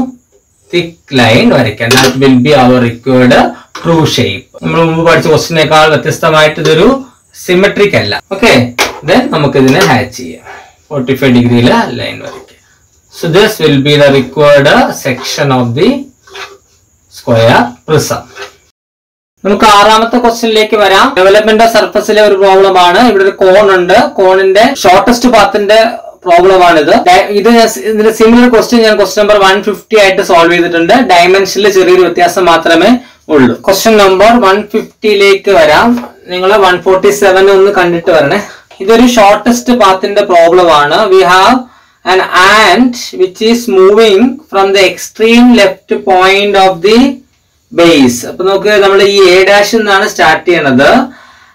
തിക് ലൈൻ വരയ്ക്കാം that will be our required true shape നമ്മൾ മുമ്പ് പഠിച്ച ക്വസ്റ്റിനേക്കാൾ വ്യത്യസ്തമായിട്ട് ഇതൊരു സിമെട്രിക് അല്ല ഓക്കെ ദെൻ നമുക്ക് ഇതിനെ ഹാച്ച് ചെയ്യാം ഫോർട്ടി ഫൈവ് ഡിഗ്രിയിലെ ലൈൻ വരയ്ക്കാം so this will be the required section of the square prism നമുക്ക് ആറാമത്തെ ക്വസ്റ്റ്യനിലേക്ക് വരാം ഡെവലപ്മെന്റ് ഓഫ് സർഫസിലെ ഒരു പ്രോബ്ലം ആണ് ഇവിടെ ഒരു കോൺ ഉണ്ട് കോണിന്റെ ഷോർട്ടസ്റ്റ് പാത്തിന്റെ പ്രോബ്ലം ആണിത് ഡയ- ഇത് ഞാൻ സി- ഇതിന്റെ സിമിലർ ക്വസ്റ്റ്യൻ ഞാൻ ക്വസ്റ്റ്യൻ നമ്പർ വൺ ഫിഫ്റ്റി ആയിട്ട് സോൾവ് ചെയ്തിട്ടുണ്ട് ഡയമെൻഷനിൽ ചെറിയൊരു വ്യത്യാസം മാത്രമേ ഉള്ളൂ ക്വസ്റ്റ്യൻ നമ്പർ വൺ ഫിഫ്റ്റിയിലേക്ക് വരാം നിങ്ങൾ വൺ ഫോർട്ടി സെവൻ ഒന്ന് കണ്ടിട്ട് വരണേ ഇതൊരു ഷോർട്ടസ്റ്റ് പാത്തിന്റെ പ്രോബ്ലം ആണ് we have an ant which is moving from the extreme left point of the base അപ്പൊ നമുക്ക് നമ്മൾ ഈ എ ഡാഷിൽ നിന്നാണ് സ്റ്റാർട്ട് ചെയ്യണത്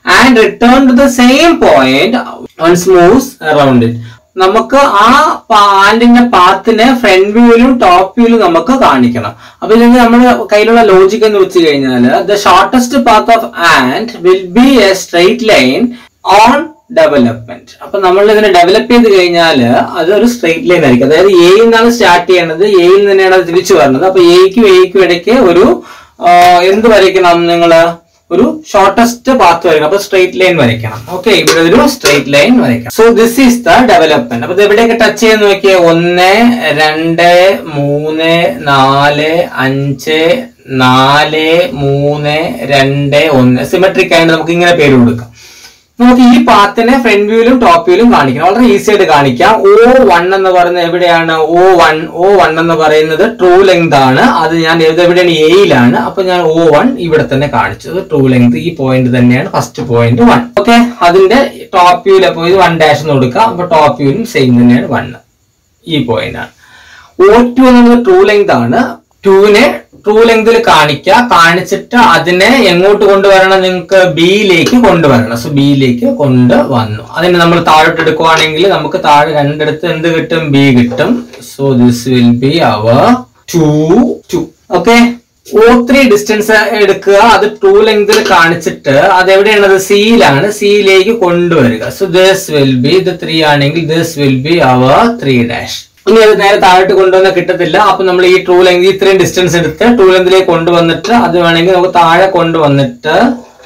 and return to the same point once moves around it നമുക്ക് ആ ആൻഡിന്റെ പാത്തിനെ ഫ്രണ്ട് വ്യൂവിലും ടോപ്പ് വ്യൂവിലും നമുക്ക് കാണിക്കണം അപ്പൊ ഇതിന് നമ്മുടെ കയ്യിലുള്ള ലോജിക് എന്ന് വെച്ച് കഴിഞ്ഞാൽ the shortest path of ant will be a straight line on development അപ്പൊ നമ്മൾ ഇതിനെ ഡെവലപ്പ് ചെയ്ത് കഴിഞ്ഞാൽ അത് ഒരു സ്ട്രെയിറ്റ് ലൈൻ ആയിരിക്കും അതായത് എയിൽ നിന്നാണ് സ്റ്റാർട്ട് ചെയ്യണത് എയിൽ നിന്നാണ് അത് തിരിച്ചു വരുന്നത് അപ്പൊ എയ്ക്കും എയ്ക്കും ഇടയ്ക്ക് ഒരു ആ, എന്ത് വരയ്ക്കണം നിങ്ങള് ഒരു ഷോർട്ടസ്റ്റ് പാത്ത് വരയ്ക്കണം അപ്പൊ സ്ട്രെയിറ്റ് ലൈൻ വരയ്ക്കണം ഓക്കെ ഇവിടെ ഒരു സ്ട്രെയിറ്റ് ലൈൻ വരയ്ക്കണം so this is the development അപ്പൊ ഇത് എവിടെയൊക്കെ ടച്ച് ചെയ്യാൻ നോക്കിയേ ഒന്ന് രണ്ട് മൂന്ന് നാല് അഞ്ച് നാല് മൂന്ന് രണ്ട് ഒന്ന് സിമെട്രിക് ആയിട്ട് നമുക്ക് ഇങ്ങനെ പേര് കൊടുക്കാം നമുക്ക് ഈ പാത്തിനെ ഫ്രണ്ട് വ്യൂവിലും ടോപ്പ് വ്യൂവിലും കാണിക്കണം വളരെ ഈസി ആയിട്ട് കാണിക്കാം ഓ വൺ എന്ന് പറയുന്നത് എവിടെയാണ് ഓ വൺ ഓ വൺ എന്ന് പറയുന്നത് ട്രൂ ലെങ്ത് ആണ് അത് ഞാൻ ഇത് എവിടെയാണ് എയിലാണ് അപ്പൊ ഞാൻ ഓ വൺ ഇവിടെ തന്നെ കാണിച്ചത് ട്രൂ ലെങ്ത് ഈ പോയിന്റ് തന്നെയാണ് ഫസ്റ്റ് പോയിന്റ് വൺ ഓക്കെ അതിന്റെ ടോപ്പ് വ്യൂവിൽ അപ്പൊ ഇത് വൺ ഡാഷ് എന്ന് കൊടുക്കാം അപ്പൊ ടോപ്പ് വ്യൂവിലും സെയിം തന്നെയാണ് വൺ ഈ പോയിന്റ് ആണ് ഓ ടു എന്നുള്ളത് ട്രൂ ലെങ്ത് ആണ് ടുവിനെ ട്രൂ ലെങ്തിൽ കാണിക്കുക കാണിച്ചിട്ട് അതിനെ എങ്ങോട്ട് കൊണ്ടുവരണം നിങ്ങൾക്ക് ബിയിലേക്ക് കൊണ്ടുവരണം സോ ബിയിലേക്ക് കൊണ്ടുവന്നു അതിനെ നമ്മൾ താഴോട്ട് എടുക്കുവാണെങ്കിൽ നമുക്ക് താഴെ രണ്ടിടത്ത് എന്ത് കിട്ടും ബി കിട്ടും so this will be our two two okay O three distance എടുക്കുക അത് ടൂ ലെങ്തിൽ കാണിച്ചിട്ട് അത് എവിടെയാണത് സിയിലാണ് സിയിലേക്ക് കൊണ്ടുവരിക സോ ദിസ് വിൽ ബി ഇത് ത്രീ ആണെങ്കിൽ this will be our three dash ഇനി അത് നേരെ താഴോട്ട് കൊണ്ടുവന്ന കിട്ടത്തില്ല അപ്പൊ നമ്മൾ ഈ ട്രൂ ലെങ്ത് ഇത്രയും ഡിസ്റ്റൻസ് എടുത്ത് ട്രൂ ലെങ്തിലേക്ക് കൊണ്ടുവന്നിട്ട് അത് വേണമെങ്കിൽ നമുക്ക് താഴെ കൊണ്ടുവന്നിട്ട്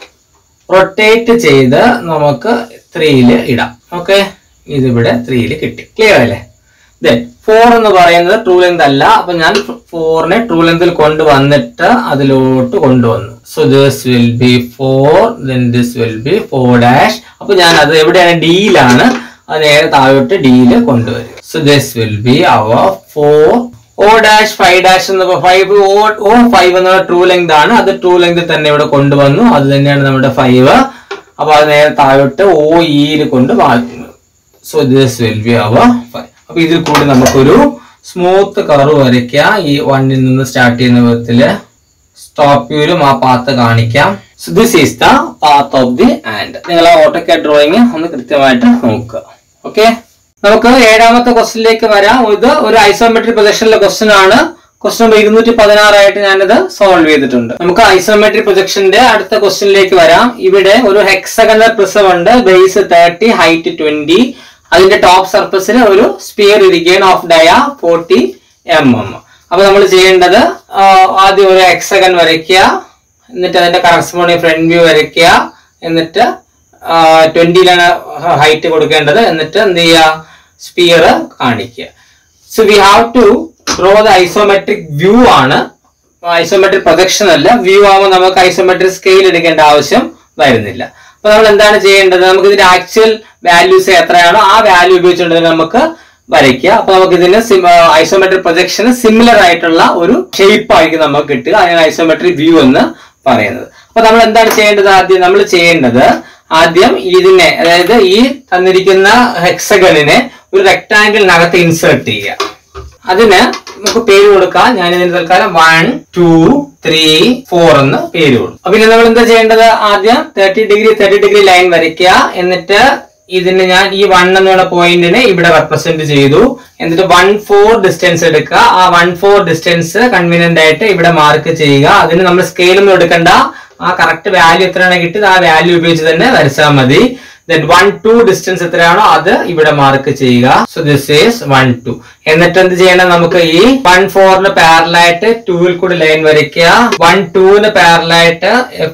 റൊട്ടേറ്റ് ചെയ്ത് നമുക്ക് ത്രീയില് ഇടാം ഓക്കെ ഇതിവിടെ ത്രീയില് കിട്ടി ക്ലിയർ അല്ലേ ദെൻ ഫോർ എന്ന് പറയുന്നത് ട്രൂ ലെങ്ത് അല്ല അപ്പൊ ഞാൻ ഫോറിനെ ട്രൂ ലെങ്തിൽ കൊണ്ടുവന്നിട്ട് അതിലോട്ട് കൊണ്ടുവന്നു so this will be four then this will be four dash അപ്പൊ ഞാൻ അത് എവിടെയാണ് ഡിയിലാണ് അത് നേരെ താഴോട്ട് ഡിയിൽ കൊണ്ടുവരും so this will be our four O dash five dash എന്ന് ഫൈവ് ഓ ഓ ഫൈവ് എന്നുള്ള ട്രൂ ലെങ്ത് ആണ് അത് ട്രൂ ലെങ്ത് തന്നെ ഇവിടെ കൊണ്ടുവന്നു അത് തന്നെയാണ് നമ്മുടെ ഫൈവ് അപ്പൊ അത് നേരെ താഴോട്ട് ഓ ഇയിൽ കൊണ്ട് മാറ്റുന്നു so this will be our five അപ്പൊ ഇതിൽ കൂടി നമുക്കൊരു സ്മൂത്ത് കർവ് വരയ്ക്കാം ഈ വണ്ണിൽ നിന്ന് സ്റ്റാർട്ട് ചെയ്യുന്ന വിധത്തില് സ്റ്റോപ്പ് വ്യൂലും ആ പാത്ത് കാണിക്കാം so this is the path of the ant നിങ്ങൾ ആ ഓട്ടോക്കെ ഡ്രോയിങ് ഒന്ന് കൃത്യമായിട്ട് നോക്കുക ഓക്കെ നമുക്ക് ഏഴാമത്തെ ക്വസ്റ്റിനിലേക്ക് വരാം ഇത് ഒരു ഐസോമെട്രിക് പ്രൊജക്ഷനിലെ ക്വസ്റ്റ്യൻ ആണ് ക്വസ്റ്റ്യൻ നമ്പർ ഇരുന്നൂറ്റി പതിനാറായിട്ട് ഞാനിത് സോൾവ് ചെയ്തിട്ടുണ്ട് നമുക്ക് ഐസോമെട്രിക് പ്രൊജക്ഷന്റെ അടുത്ത ക്വസ്റ്റ്യനിലേക്ക് വരാം ഇവിടെ ഒരു ഹെക്സഗണൽ പ്രിസം ഉണ്ട് ബേസ് തേർട്ടി ഹൈറ്റ് ട്വന്റി അതിന്റെ ടോപ്പ് സർഫസിൽ ഒരു സ്പിയർ ഇരിക്കുകയാണ് of dia forty M M അപ്പൊ നമ്മൾ ചെയ്യേണ്ടത് ആ, ആദ്യം ഒരു ഹെക്സഗൺ വരയ്ക്കുക എന്നിട്ട് അതിന്റെ കറസ്പോണ്ടിങ് ഫ്രണ്ട് വ്യൂ വരയ്ക്കുക എന്നിട്ട് ട്വന്റിയിലാണ് ഹൈറ്റ് കൊടുക്കേണ്ടത് എന്നിട്ട് എന്ത് ചെയ്യുക സ്പിയർ കാണിക്കുക so we have to draw the isometric view ആണ് ഐസോമെട്രിക് പ്രൊജക്ഷൻ അല്ല വ്യൂ ആവുമ്പോൾ നമുക്ക് ഐസോമെട്രിക് സ്കെയിൽ എടുക്കേണ്ട ആവശ്യം വരുന്നില്ല അപ്പൊ നമ്മൾ എന്താണ് ചെയ്യേണ്ടത് നമുക്ക് ഇതിന്റെ ആക്ച്വൽ വാല്യൂസ് എത്രയാണോ ആ വാല്യൂ ഉപയോഗിച്ചുകൊണ്ട് നമുക്ക് വരയ്ക്കുക അപ്പൊ നമുക്ക് ഇതിന് ഐസോമെട്രിക് പ്രൊജക്ഷന് സിമിലർ ആയിട്ടുള്ള ഒരു ഷേപ്പ് ആയിരിക്കും നമുക്ക് കിട്ടുക അതിനാണ് ഐസോമെട്രിക് വ്യൂ എന്ന് പറയുന്നത് അപ്പൊ നമ്മൾ എന്താണ് ചെയ്യേണ്ടത് ആദ്യം നമ്മൾ ചെയ്യേണ്ടത് ആദ്യം ഇതിനെ അതായത് ഈ തന്നിരിക്കുന്ന ഹെക്സഗണിനെ ഒരു റെക്ടാങ്കിളിനകത്ത് ഇൻസേർട്ട് ചെയ്യുക അതിന് നമുക്ക് പേര് കൊടുക്കാം ഞാൻ ഇതിന് തൽക്കാലം വൺ ടു ത്രീ ഫോർ എന്ന് പേര് കൊടുക്കും അപ്പൊ പിന്നെ നമ്മൾ എന്താ ചെയ്യേണ്ടത് ആദ്യം thirty degree thirty degree line വരയ്ക്കുക എന്നിട്ട് ഇതിന് ഞാൻ ഈ വൺ എന്നുള്ള പോയിന്റിനെ ഇവിടെ റെപ്രസെന്റ് ചെയ്തു എന്നിട്ട് വൺ ഫോർ ഡിസ്റ്റൻസ് എടുക്കുക ആ വൺ ഫോർ ഡിസ്റ്റൻസ് കൺവീനിയന്റ് ആയിട്ട് ഇവിടെ മാർക്ക് ചെയ്യുക അതിന് നമ്മൾ സ്കെയിലൊന്നും എടുക്കണ്ട ആ കറക്റ്റ് വാല്യൂ എത്രയാണ് കിട്ടിയത് ആ വാല്യൂ ഉപയോഗിച്ച് തന്നെ വരച്ചാൽ മതി ദെൻ വൺ ടു ഡിസ്റ്റൻസ് എത്രയാണോ അത് ഇവിടെ മാർക്ക് ചെയ്യുക so this is one two എന്നിട്ട് എന്ത് ചെയ്യണം നമുക്ക് ഈ വൺ ഫോറിന് പാരലായിട്ട് ടൂവിൽ കൂടി ലൈൻ വരയ്ക്കുക വൺ ടൂവിന് പാരലായിട്ട്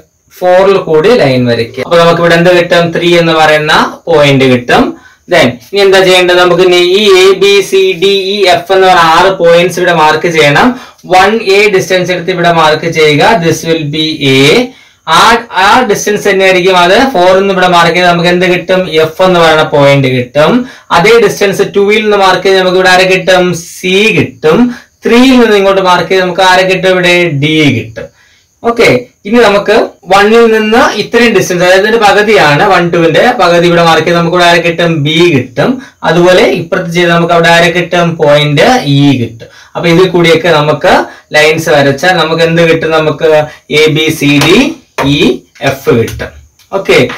ഫോറിൽ കൂടി ലൈൻ വരയ്ക്കുക അപ്പൊ നമുക്ക് ഇവിടെ എന്ത് കിട്ടും ത്രീ എന്ന് പറയുന്ന പോയിന്റ് കിട്ടും ദെൻ ഇനി എന്താ ചെയ്യേണ്ടത് നമുക്ക് ഇനി ഈ A B C D E F എന്ന് പറയുന്ന ആറ് പോയിന്റ്സ് ഇവിടെ മാർക്ക് ചെയ്യണം വൺ എ ഡിസ്റ്റൻസ് എടുത്ത് ഇവിടെ മാർക്ക് ചെയ്യുക ദിസ് വിൽ ബി എ ആ ആ ഡിസ്റ്റൻസ് തന്നെയായിരിക്കും അത് ഫോർ എന്ന് ഇവിടെ മാർക്ക് ചെയ്ത് നമുക്ക് എന്ത് കിട്ടും എഫ് എന്ന് പറയുന്ന പോയിന്റ് കിട്ടും അതേ ഡിസ്റ്റൻസ് ടുവിൽ നിന്ന് മാർക്ക് ചെയ്ത് നമുക്ക് ഇവിടെ ആരെ കിട്ടും സി കിട്ടും ത്രീയിൽ നിന്ന് ഇങ്ങോട്ട് മാർക്ക് ചെയ്ത് നമുക്ക് ആരെ കിട്ടും ഇവിടെ ഡി കിട്ടും ഓക്കെ ഇനി നമുക്ക് വണ്ണിൽ നിന്ന് ഇത്രയും ഡിസ്റ്റൻസ് അതായത് ഇതിന്റെ പകുതിയാണ് വൺ ടുവിന്റെ പകുതി ഇവിടെ മാർക്ക് ചെയ്ത് നമുക്ക് ഇവിടെ ആരെ കിട്ടും ബി കിട്ടും അതുപോലെ ഇപ്പുറത്ത് ചെയ്ത് നമുക്ക് അവിടെ ആരെ കിട്ടും പോയിന്റ് ഇ കിട്ടും അപ്പൊ ഇതിൽ കൂടിയൊക്കെ നമുക്ക് ലൈൻസ് വരച്ചാൽ നമുക്ക് എന്ത് കിട്ടും നമുക്ക് A B C D E F കിട്ടും ഓക്കെ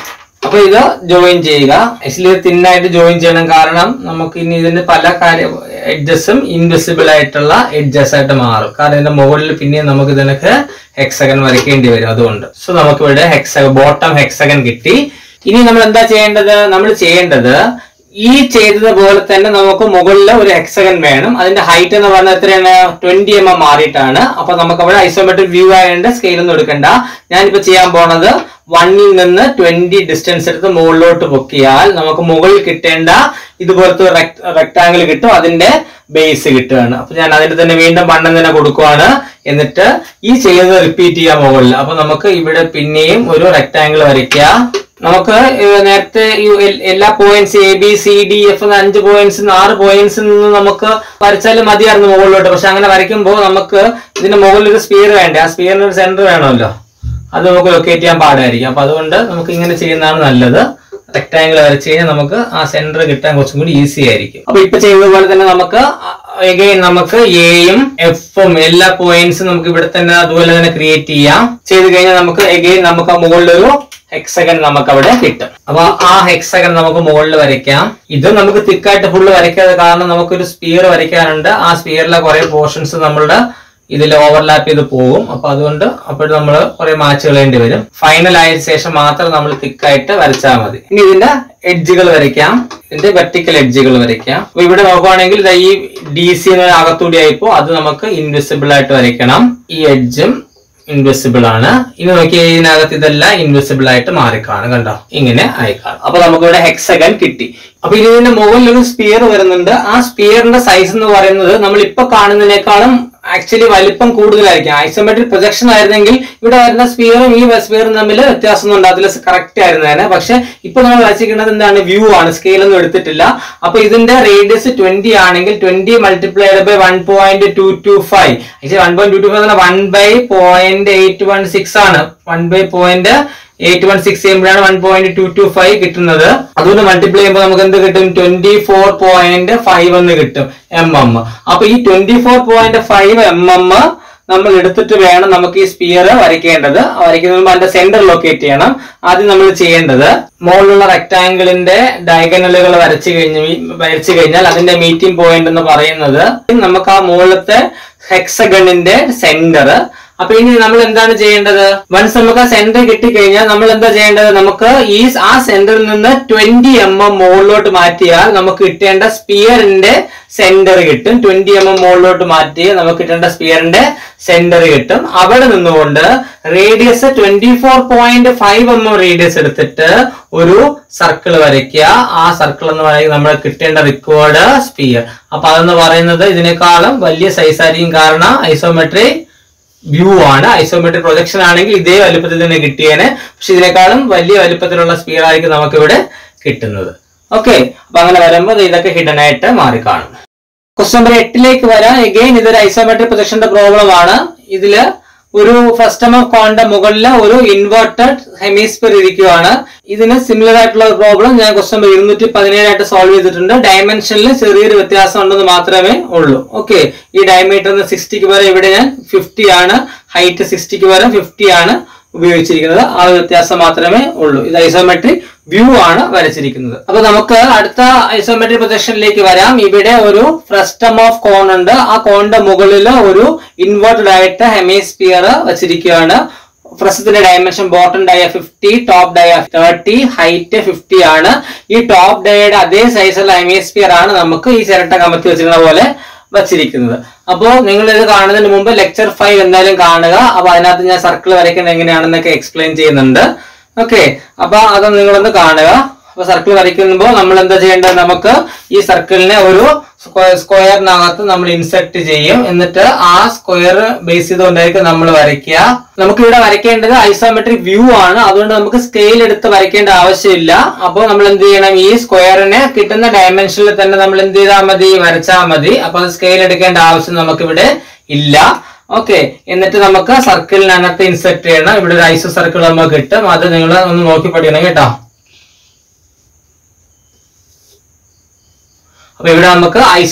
അപ്പൊ ഇത് ജോയിൻ ചെയ്യുക ആക്ച്വലി ഇത് തിന്നായിട്ട് ജോയിൻ ചെയ്യണം കാരണം നമുക്ക് ഇനി ഇതിന്റെ പല കാര്യ എഡ്ജസും ഇൻവിസിബിൾ ആയിട്ടുള്ള എഡ്ജസ് ആയിട്ട് മാറും കാരണം ഇതിന്റെ മുകളിൽ പിന്നെയും നമുക്ക് ഇതിനൊക്കെ ഹെക്സഗൻ വരയ്ക്കേണ്ടി വരും അതുകൊണ്ട് സോ നമുക്ക് ഇവിടെ ഹെക്സഗൻ ബോട്ടം ഹെക്സഗൻ കിട്ടി ഇനി നമ്മൾ എന്താ ചെയ്യേണ്ടത് നമ്മൾ ചെയ്യേണ്ടത് ഈ ചെയ്തതുപോലെ തന്നെ നമുക്ക് മുകളിൽ ഒരു ഹെക്സഗൻ വേണം അതിന്റെ ഹൈറ്റ് എന്ന് പറഞ്ഞാൽ എത്രയാണ് ട്വന്റി എം എം മാറിയിട്ടാണ് അപ്പൊ നമുക്ക് അവിടെ ഐസോമെട്രിക് വ്യൂ ആയതുകൊണ്ട് സ്കെയിൽ ഒന്നും എടുക്കണ്ട ഞാനിപ്പോ ചെയ്യാൻ പോണത് വണ്ണിൽ നിന്ന് ട്വന്റി ഡിസ്റ്റൻസ് എടുത്ത് മുകളിലോട്ട് പൊക്കിയാൽ നമുക്ക് മുകളിൽ കിട്ടേണ്ട ഇതുപോലത്തെ റെക്ടാങ്കിൾ കിട്ടും അതിന്റെ ബേസ് കിട്ടുകയാണ് അപ്പൊ ഞാൻ അതിന്റെ തന്നെ വീണ്ടും വണ്ണം തന്നെ കൊടുക്കുവാണ് എന്നിട്ട് ഈ ചെയ്യുന്നത് റിപ്പീറ്റ് ചെയ്യാൻ മുകളിൽ അപ്പൊ നമുക്ക് ഇവിടെ പിന്നെയും ഒരു റെക്ടാങ്കിൾ വരയ്ക്കുക നമുക്ക് ഏഹ് നേരത്തെ ഈ എൽ- എല്ലാ points A B C D F അഞ്ച് പോയിന്റ്സ് ആറ് പോയിന്റ്സ് നിന്ന് നമുക്ക് വരച്ചാലും മതിയായിരുന്നു മുകളിലോട്ട് പക്ഷെ അങ്ങനെ വരയ്ക്കുമ്പോൾ നമുക്ക് ഇതിന്റെ മുകളിൽ ഒരു സ്പിയർ വേണ്ടേ ആ സ്പിയറിന് ഒരു സെന്റർ വേണമല്ലോ അത് നമുക്ക് ലൊക്കേറ്റ് ചെയ്യാൻ പാടായിരിക്കും അപ്പൊ അതുകൊണ്ട് നമുക്ക് ഇങ്ങനെ ചെയ്യുന്നതാണ് നല്ലത് റെക്ടാങ്കിൾ വരച്ച് കഴിഞ്ഞാൽ നമുക്ക് ആ സെന്റർ കിട്ടാൻ കുറച്ചും കൂടി ഈസി ആയിരിക്കും അപ്പൊ ഇപ്പൊ ചെയ്യുന്നത് പോലെ തന്നെ നമുക്ക് എഗെയിൻ നമുക്ക് എയും എഫും എല്ലാ പോയിന്റ്സും നമുക്ക് ഇവിടെ തന്നെ അതുപോലെ തന്നെ ക്രിയേറ്റ് ചെയ്യാം ചെയ്ത് കഴിഞ്ഞാൽ നമുക്ക് എഗെയിൻ നമുക്ക് ആ മുകളിലൊരു ഹെക്സഗൻ നമുക്ക് അവിടെ കിട്ടും അപ്പൊ ആ ഹെക്സഗൻ നമുക്ക് മുകളിൽ വരയ്ക്കാം ഇത് നമുക്ക് തിക്കായിട്ട് ഫുള്ള് വരയ്ക്കാതെ കാരണം നമുക്കൊരു സ്പിയർ വരയ്ക്കാനുണ്ട് ആ സ്പിയറിലെ കുറെ പോർഷൻസ് നമ്മളുടെ ഇതിൽ ഓവർലാപ്പ് ചെയ്ത് പോകും അപ്പൊ അതുകൊണ്ട് അപ്പോൾ നമ്മൾ കുറെ മാച്ച് കളയേണ്ടി വരും ഫൈനൽ ആയ ശേഷം മാത്രം നമ്മൾ തിക്കായിട്ട് വരച്ചാൽ മതി ഇനി ഇതിന്റെ എഡ്ജുകൾ വരയ്ക്കാം ഇതിന്റെ വെർട്ടിക്കൽ എഡ്ജുകൾ വരയ്ക്കാം അപ്പൊ ഇവിടെ നോക്കുവാണെങ്കിൽ ദാ ഈ ഡി സി അകത്തൂടി ആയിപ്പോ അത് നമുക്ക് ഇൻവിസിബിൾ ആയിട്ട് വരയ്ക്കണം ഈ എഡ്ജും ഇൻവിസിബിൾ ആണ് ഇനി നോക്കി ഇതിനകത്ത് ഇതെല്ലാം ഇൻവിസിബിൾ ആയിട്ട് മാറിക്കാണും കണ്ടോ ഇങ്ങനെ ആയിക്കാണും അപ്പൊ നമുക്ക് ഇവിടെ ഹെക്സഗൻ കിട്ടി അപ്പൊ ഇനി ഇതിന്റെ മുകളിൽ ഒരു സ്പിയർ വരുന്നുണ്ട് ആ സ്പിയറിന്റെ സൈസ് എന്ന് പറയുന്നത് നമ്മൾ ഇപ്പൊ കാണുന്നതിനേക്കാളും ആക്ച്വലി വലിപ്പം കൂടുതലായിരിക്കും ഐസോമെട്രിക് പ്രൊജക്ഷൻ ആയിരുന്നെങ്കിൽ ഇവിടെ വരുന്ന സ്പിയറും ഈ സ്പിയറും തമ്മിൽ വ്യത്യാസമൊന്നും ഉണ്ടാകത്തില്ല കറക്റ്റ് ആയിരുന്നേനെ പക്ഷെ ഇപ്പൊ നമ്മൾ വരച്ചിരിക്കുന്നത് എന്താണ് വ്യൂ ആണ് സ്കെയിൽ ഒന്നും എടുത്തിട്ടില്ല അപ്പൊ ഇതിന്റെ റേഡിയസ് ട്വന്റി ആണെങ്കിൽ twenty multiplied by one point two two five actually one point two two five one by point eight one six ആണ് one by point eight one six ചെയ്യുമ്പോഴാണ് one point two two five കിട്ടുന്നത് അതുകൊണ്ട് മൾട്ടിപ്ലൈ ചെയ്യുമ്പോൾ നമുക്ക് എന്ത് കിട്ടും ട്വന്റി ഫോർ പോയിന്റ് ഫൈവ് എന്ന് കിട്ടും എം എം അപ്പൊ ഈ twenty four point five M M നമ്മൾ എടുത്തിട്ട് വേണം നമുക്ക് ഈ സ്പിയർ വരയ്ക്കേണ്ടത് വരയ്ക്കുന്നതിന് മുമ്പ് അതിന്റെ സെന്റർ ലൊക്കേറ്റ് ചെയ്യണം ആദ്യം നമ്മൾ ചെയ്യേണ്ടത് മുകളിലുള്ള റെക്ടാങ്കിളിന്റെ ഡയഗണലുകൾ വരച്ചു കഴിഞ്ഞ് വരച്ചു കഴിഞ്ഞാൽ അതിന്റെ മീറ്റിംഗ് പോയിന്റ് എന്ന് പറയുന്നത് നമുക്ക് ആ മുകളിലത്തെ ഹെക്സഗണിന്റെ സെന്റർ അപ്പൊ ഇനി നമ്മൾ എന്താണ് ചെയ്യേണ്ടത് വൺസ് നമുക്ക് ആ സെന്റർ കിട്ടിക്കഴിഞ്ഞാൽ നമ്മൾ എന്താ ചെയ്യേണ്ടത് നമുക്ക് ഈ ആ സെന്ററിൽ നിന്ന് ട്വന്റി എം എം മുകളിലോട്ട് മാറ്റിയാൽ നമുക്ക് കിട്ടേണ്ട സ്പിയറിന്റെ സെന്റർ കിട്ടും ട്വന്റി എം എം മുകളിലോട്ട് മാറ്റി നമുക്ക് കിട്ടേണ്ട സ്പിയറിന്റെ സെന്റർ കിട്ടും അവിടെ നിന്നുകൊണ്ട് radius twenty four point five M M radius എടുത്തിട്ട് ഒരു സർക്കിൾ വരയ്ക്കുക ആ സർക്കിൾ എന്ന് പറയുന്നത് നമ്മൾ കിട്ടേണ്ട റിക്വേർഡ് സ്പിയർ അപ്പൊ അതെന്ന് പറയുന്നത് ഇതിനേക്കാളും വലിയ സൈസ് ആയിരിക്കും കാരണം ഐസോമെട്രി വ്യൂ ആണ് ഐസോമെട്രിക് പ്രൊജക്ഷൻ ആണെങ്കിൽ ഇതേ വലുപ്പത്തിൽ തന്നെ കിട്ടിയേനെ പക്ഷെ ഇതിനേക്കാളും വലിയ വലുപ്പത്തിലുള്ള സ്പീഡ് ആയിരിക്കും നമുക്ക് ഇവിടെ കിട്ടുന്നത് ഓക്കെ അപ്പൊ അങ്ങനെ വരുമ്പോൾ ഇതൊക്കെ ഹിഡൻ ആയിട്ട് മാറിക്കാണും ക്വസ്റ്റ്യൻ നമ്പർ എട്ടിലേക്ക് വരാം എഗെയിൻ ഇതൊരു ഐസോമെട്രിക് പ്രൊജക്ഷന്റെ പ്രോബ്ലം ആണ് ഇതില് ഒരു ഫസ്റ്റ് ഓഫ് കോണിന്റെ മുകളിൽ ഒരു ഇൻവേർട്ടഡ് ഹെമിസ്ഫിയർ ഇരിക്കുവാണ് ഇതിന് സിമിലർ ആയിട്ടുള്ള ഒരു പ്രോബ്ലം ഞാൻ ക്വസ്റ്റ്യൻ നമ്പർ ഇരുന്നൂറ്റി പതിനേഴായിട്ട് സോൾവ് ചെയ്തിട്ടുണ്ട് ഡയമെൻഷനിൽ ചെറിയൊരു വ്യത്യാസം ഉണ്ടെന്ന് മാത്രമേ ഉള്ളൂ ഓക്കെ ഈ ഡയമീറ്ററിന് സിക്സ്റ്റിക്ക് പകരം ഇവിടെ ഞാൻ ഫിഫ്റ്റി ആണ് ഹൈറ്റ് സിക്സ്റ്റിക്ക് പകരം ഫിഫ്റ്റി ആണ് ഉപയോഗിച്ചിരിക്കുന്നത് ആ ഒരു വ്യത്യാസം മാത്രമേ ഉള്ളൂ ഇത് ഐസോമെട്രിക് വ്യൂ ആണ് വരച്ചിരിക്കുന്നത് അപ്പൊ നമുക്ക് അടുത്ത ഐസോമെട്രിക് പ്രൊജക്ഷനിലേക്ക് വരാം ഇവിടെ ഒരു ഫ്രസ്റ്റം ഓഫ് കോൺ ഉണ്ട് ആ കോണിന്റെ മുകളിൽ ഒരു ഇൻവേർട്ടഡ് ആയിട്ട് ഹെമിസ്ഫിയർ വെച്ചിരിക്കുകയാണ് പ്രസത്തിന്റെ dimension bottom dia fifty top dia thirty height fifty ആണ് ഈ ടോപ്പ് ഡയയുടെ അതേ സൈസുള്ള ഹെമിസ്ഫിയർ ആണ് നമുക്ക് ഈ ചിരട്ട കമത്തി വെച്ചിരുന്ന പോലെ വച്ചിരിക്കുന്നത് അപ്പോൾ നിങ്ങൾ ഇത് കാണുന്നതിന് മുമ്പ് ലെക്ചർ ഫൈവ് എന്തായാലും കാണുക അപ്പൊ അതിനകത്ത് ഞാൻ സർക്കിൾ വരയ്ക്കുന്നത് എങ്ങനെയാണെന്നൊക്കെ എക്സ്പ്ലെയിൻ ചെയ്യുന്നുണ്ട് ഓക്കെ അപ്പൊ അത് നിങ്ങളൊന്ന് കാണുക അപ്പൊ സർക്കിൾ വരയ്ക്കുമ്പോൾ നമ്മൾ എന്താ ചെയ്യേണ്ടത് നമുക്ക് ഈ സർക്കിളിനെ ഒരു സ്ക്വയറിനകത്ത് നമ്മൾ ഇൻസെർട്ട് ചെയ്യും എന്നിട്ട് ആ സ്ക്വയർ ബേസ് ചെയ്തുകൊണ്ടായിരിക്കും നമ്മൾ വരയ്ക്കുക നമുക്ക് ഇവിടെ വരയ്ക്കേണ്ടത് ഐസോമെട്രിക് വ്യൂ ആണ് അതുകൊണ്ട് നമുക്ക് സ്കെയിൽ എടുത്ത് വരയ്ക്കേണ്ട ആവശ്യമില്ല അപ്പോൾ നമ്മൾ എന്ത് ചെയ്യണം ഈ സ്ക്വയറിനെ കിട്ടുന്ന ഡയമെൻഷനിൽ തന്നെ നമ്മൾ എന്ത് ചെയ്താൽ മതി വരച്ചാൽ മതി അപ്പൊ അത് സ്കെയിൽ എടുക്കേണ്ട ആവശ്യം നമുക്ക് ഇവിടെ ഇല്ല ഓക്കെ എന്നിട്ട് നമുക്ക് സർക്കിളിനകത്ത് ഇൻസെർട്ട് ചെയ്യണം ഇവിടെ ഒരു ഐസോ സർക്കിൾ നമുക്ക് കിട്ടും അത് നിങ്ങൾ ഒന്ന് നോക്കി പഠിക്കണം കേട്ടോ അപ്പൊ ഇവിടെ നമുക്ക് ഐസോ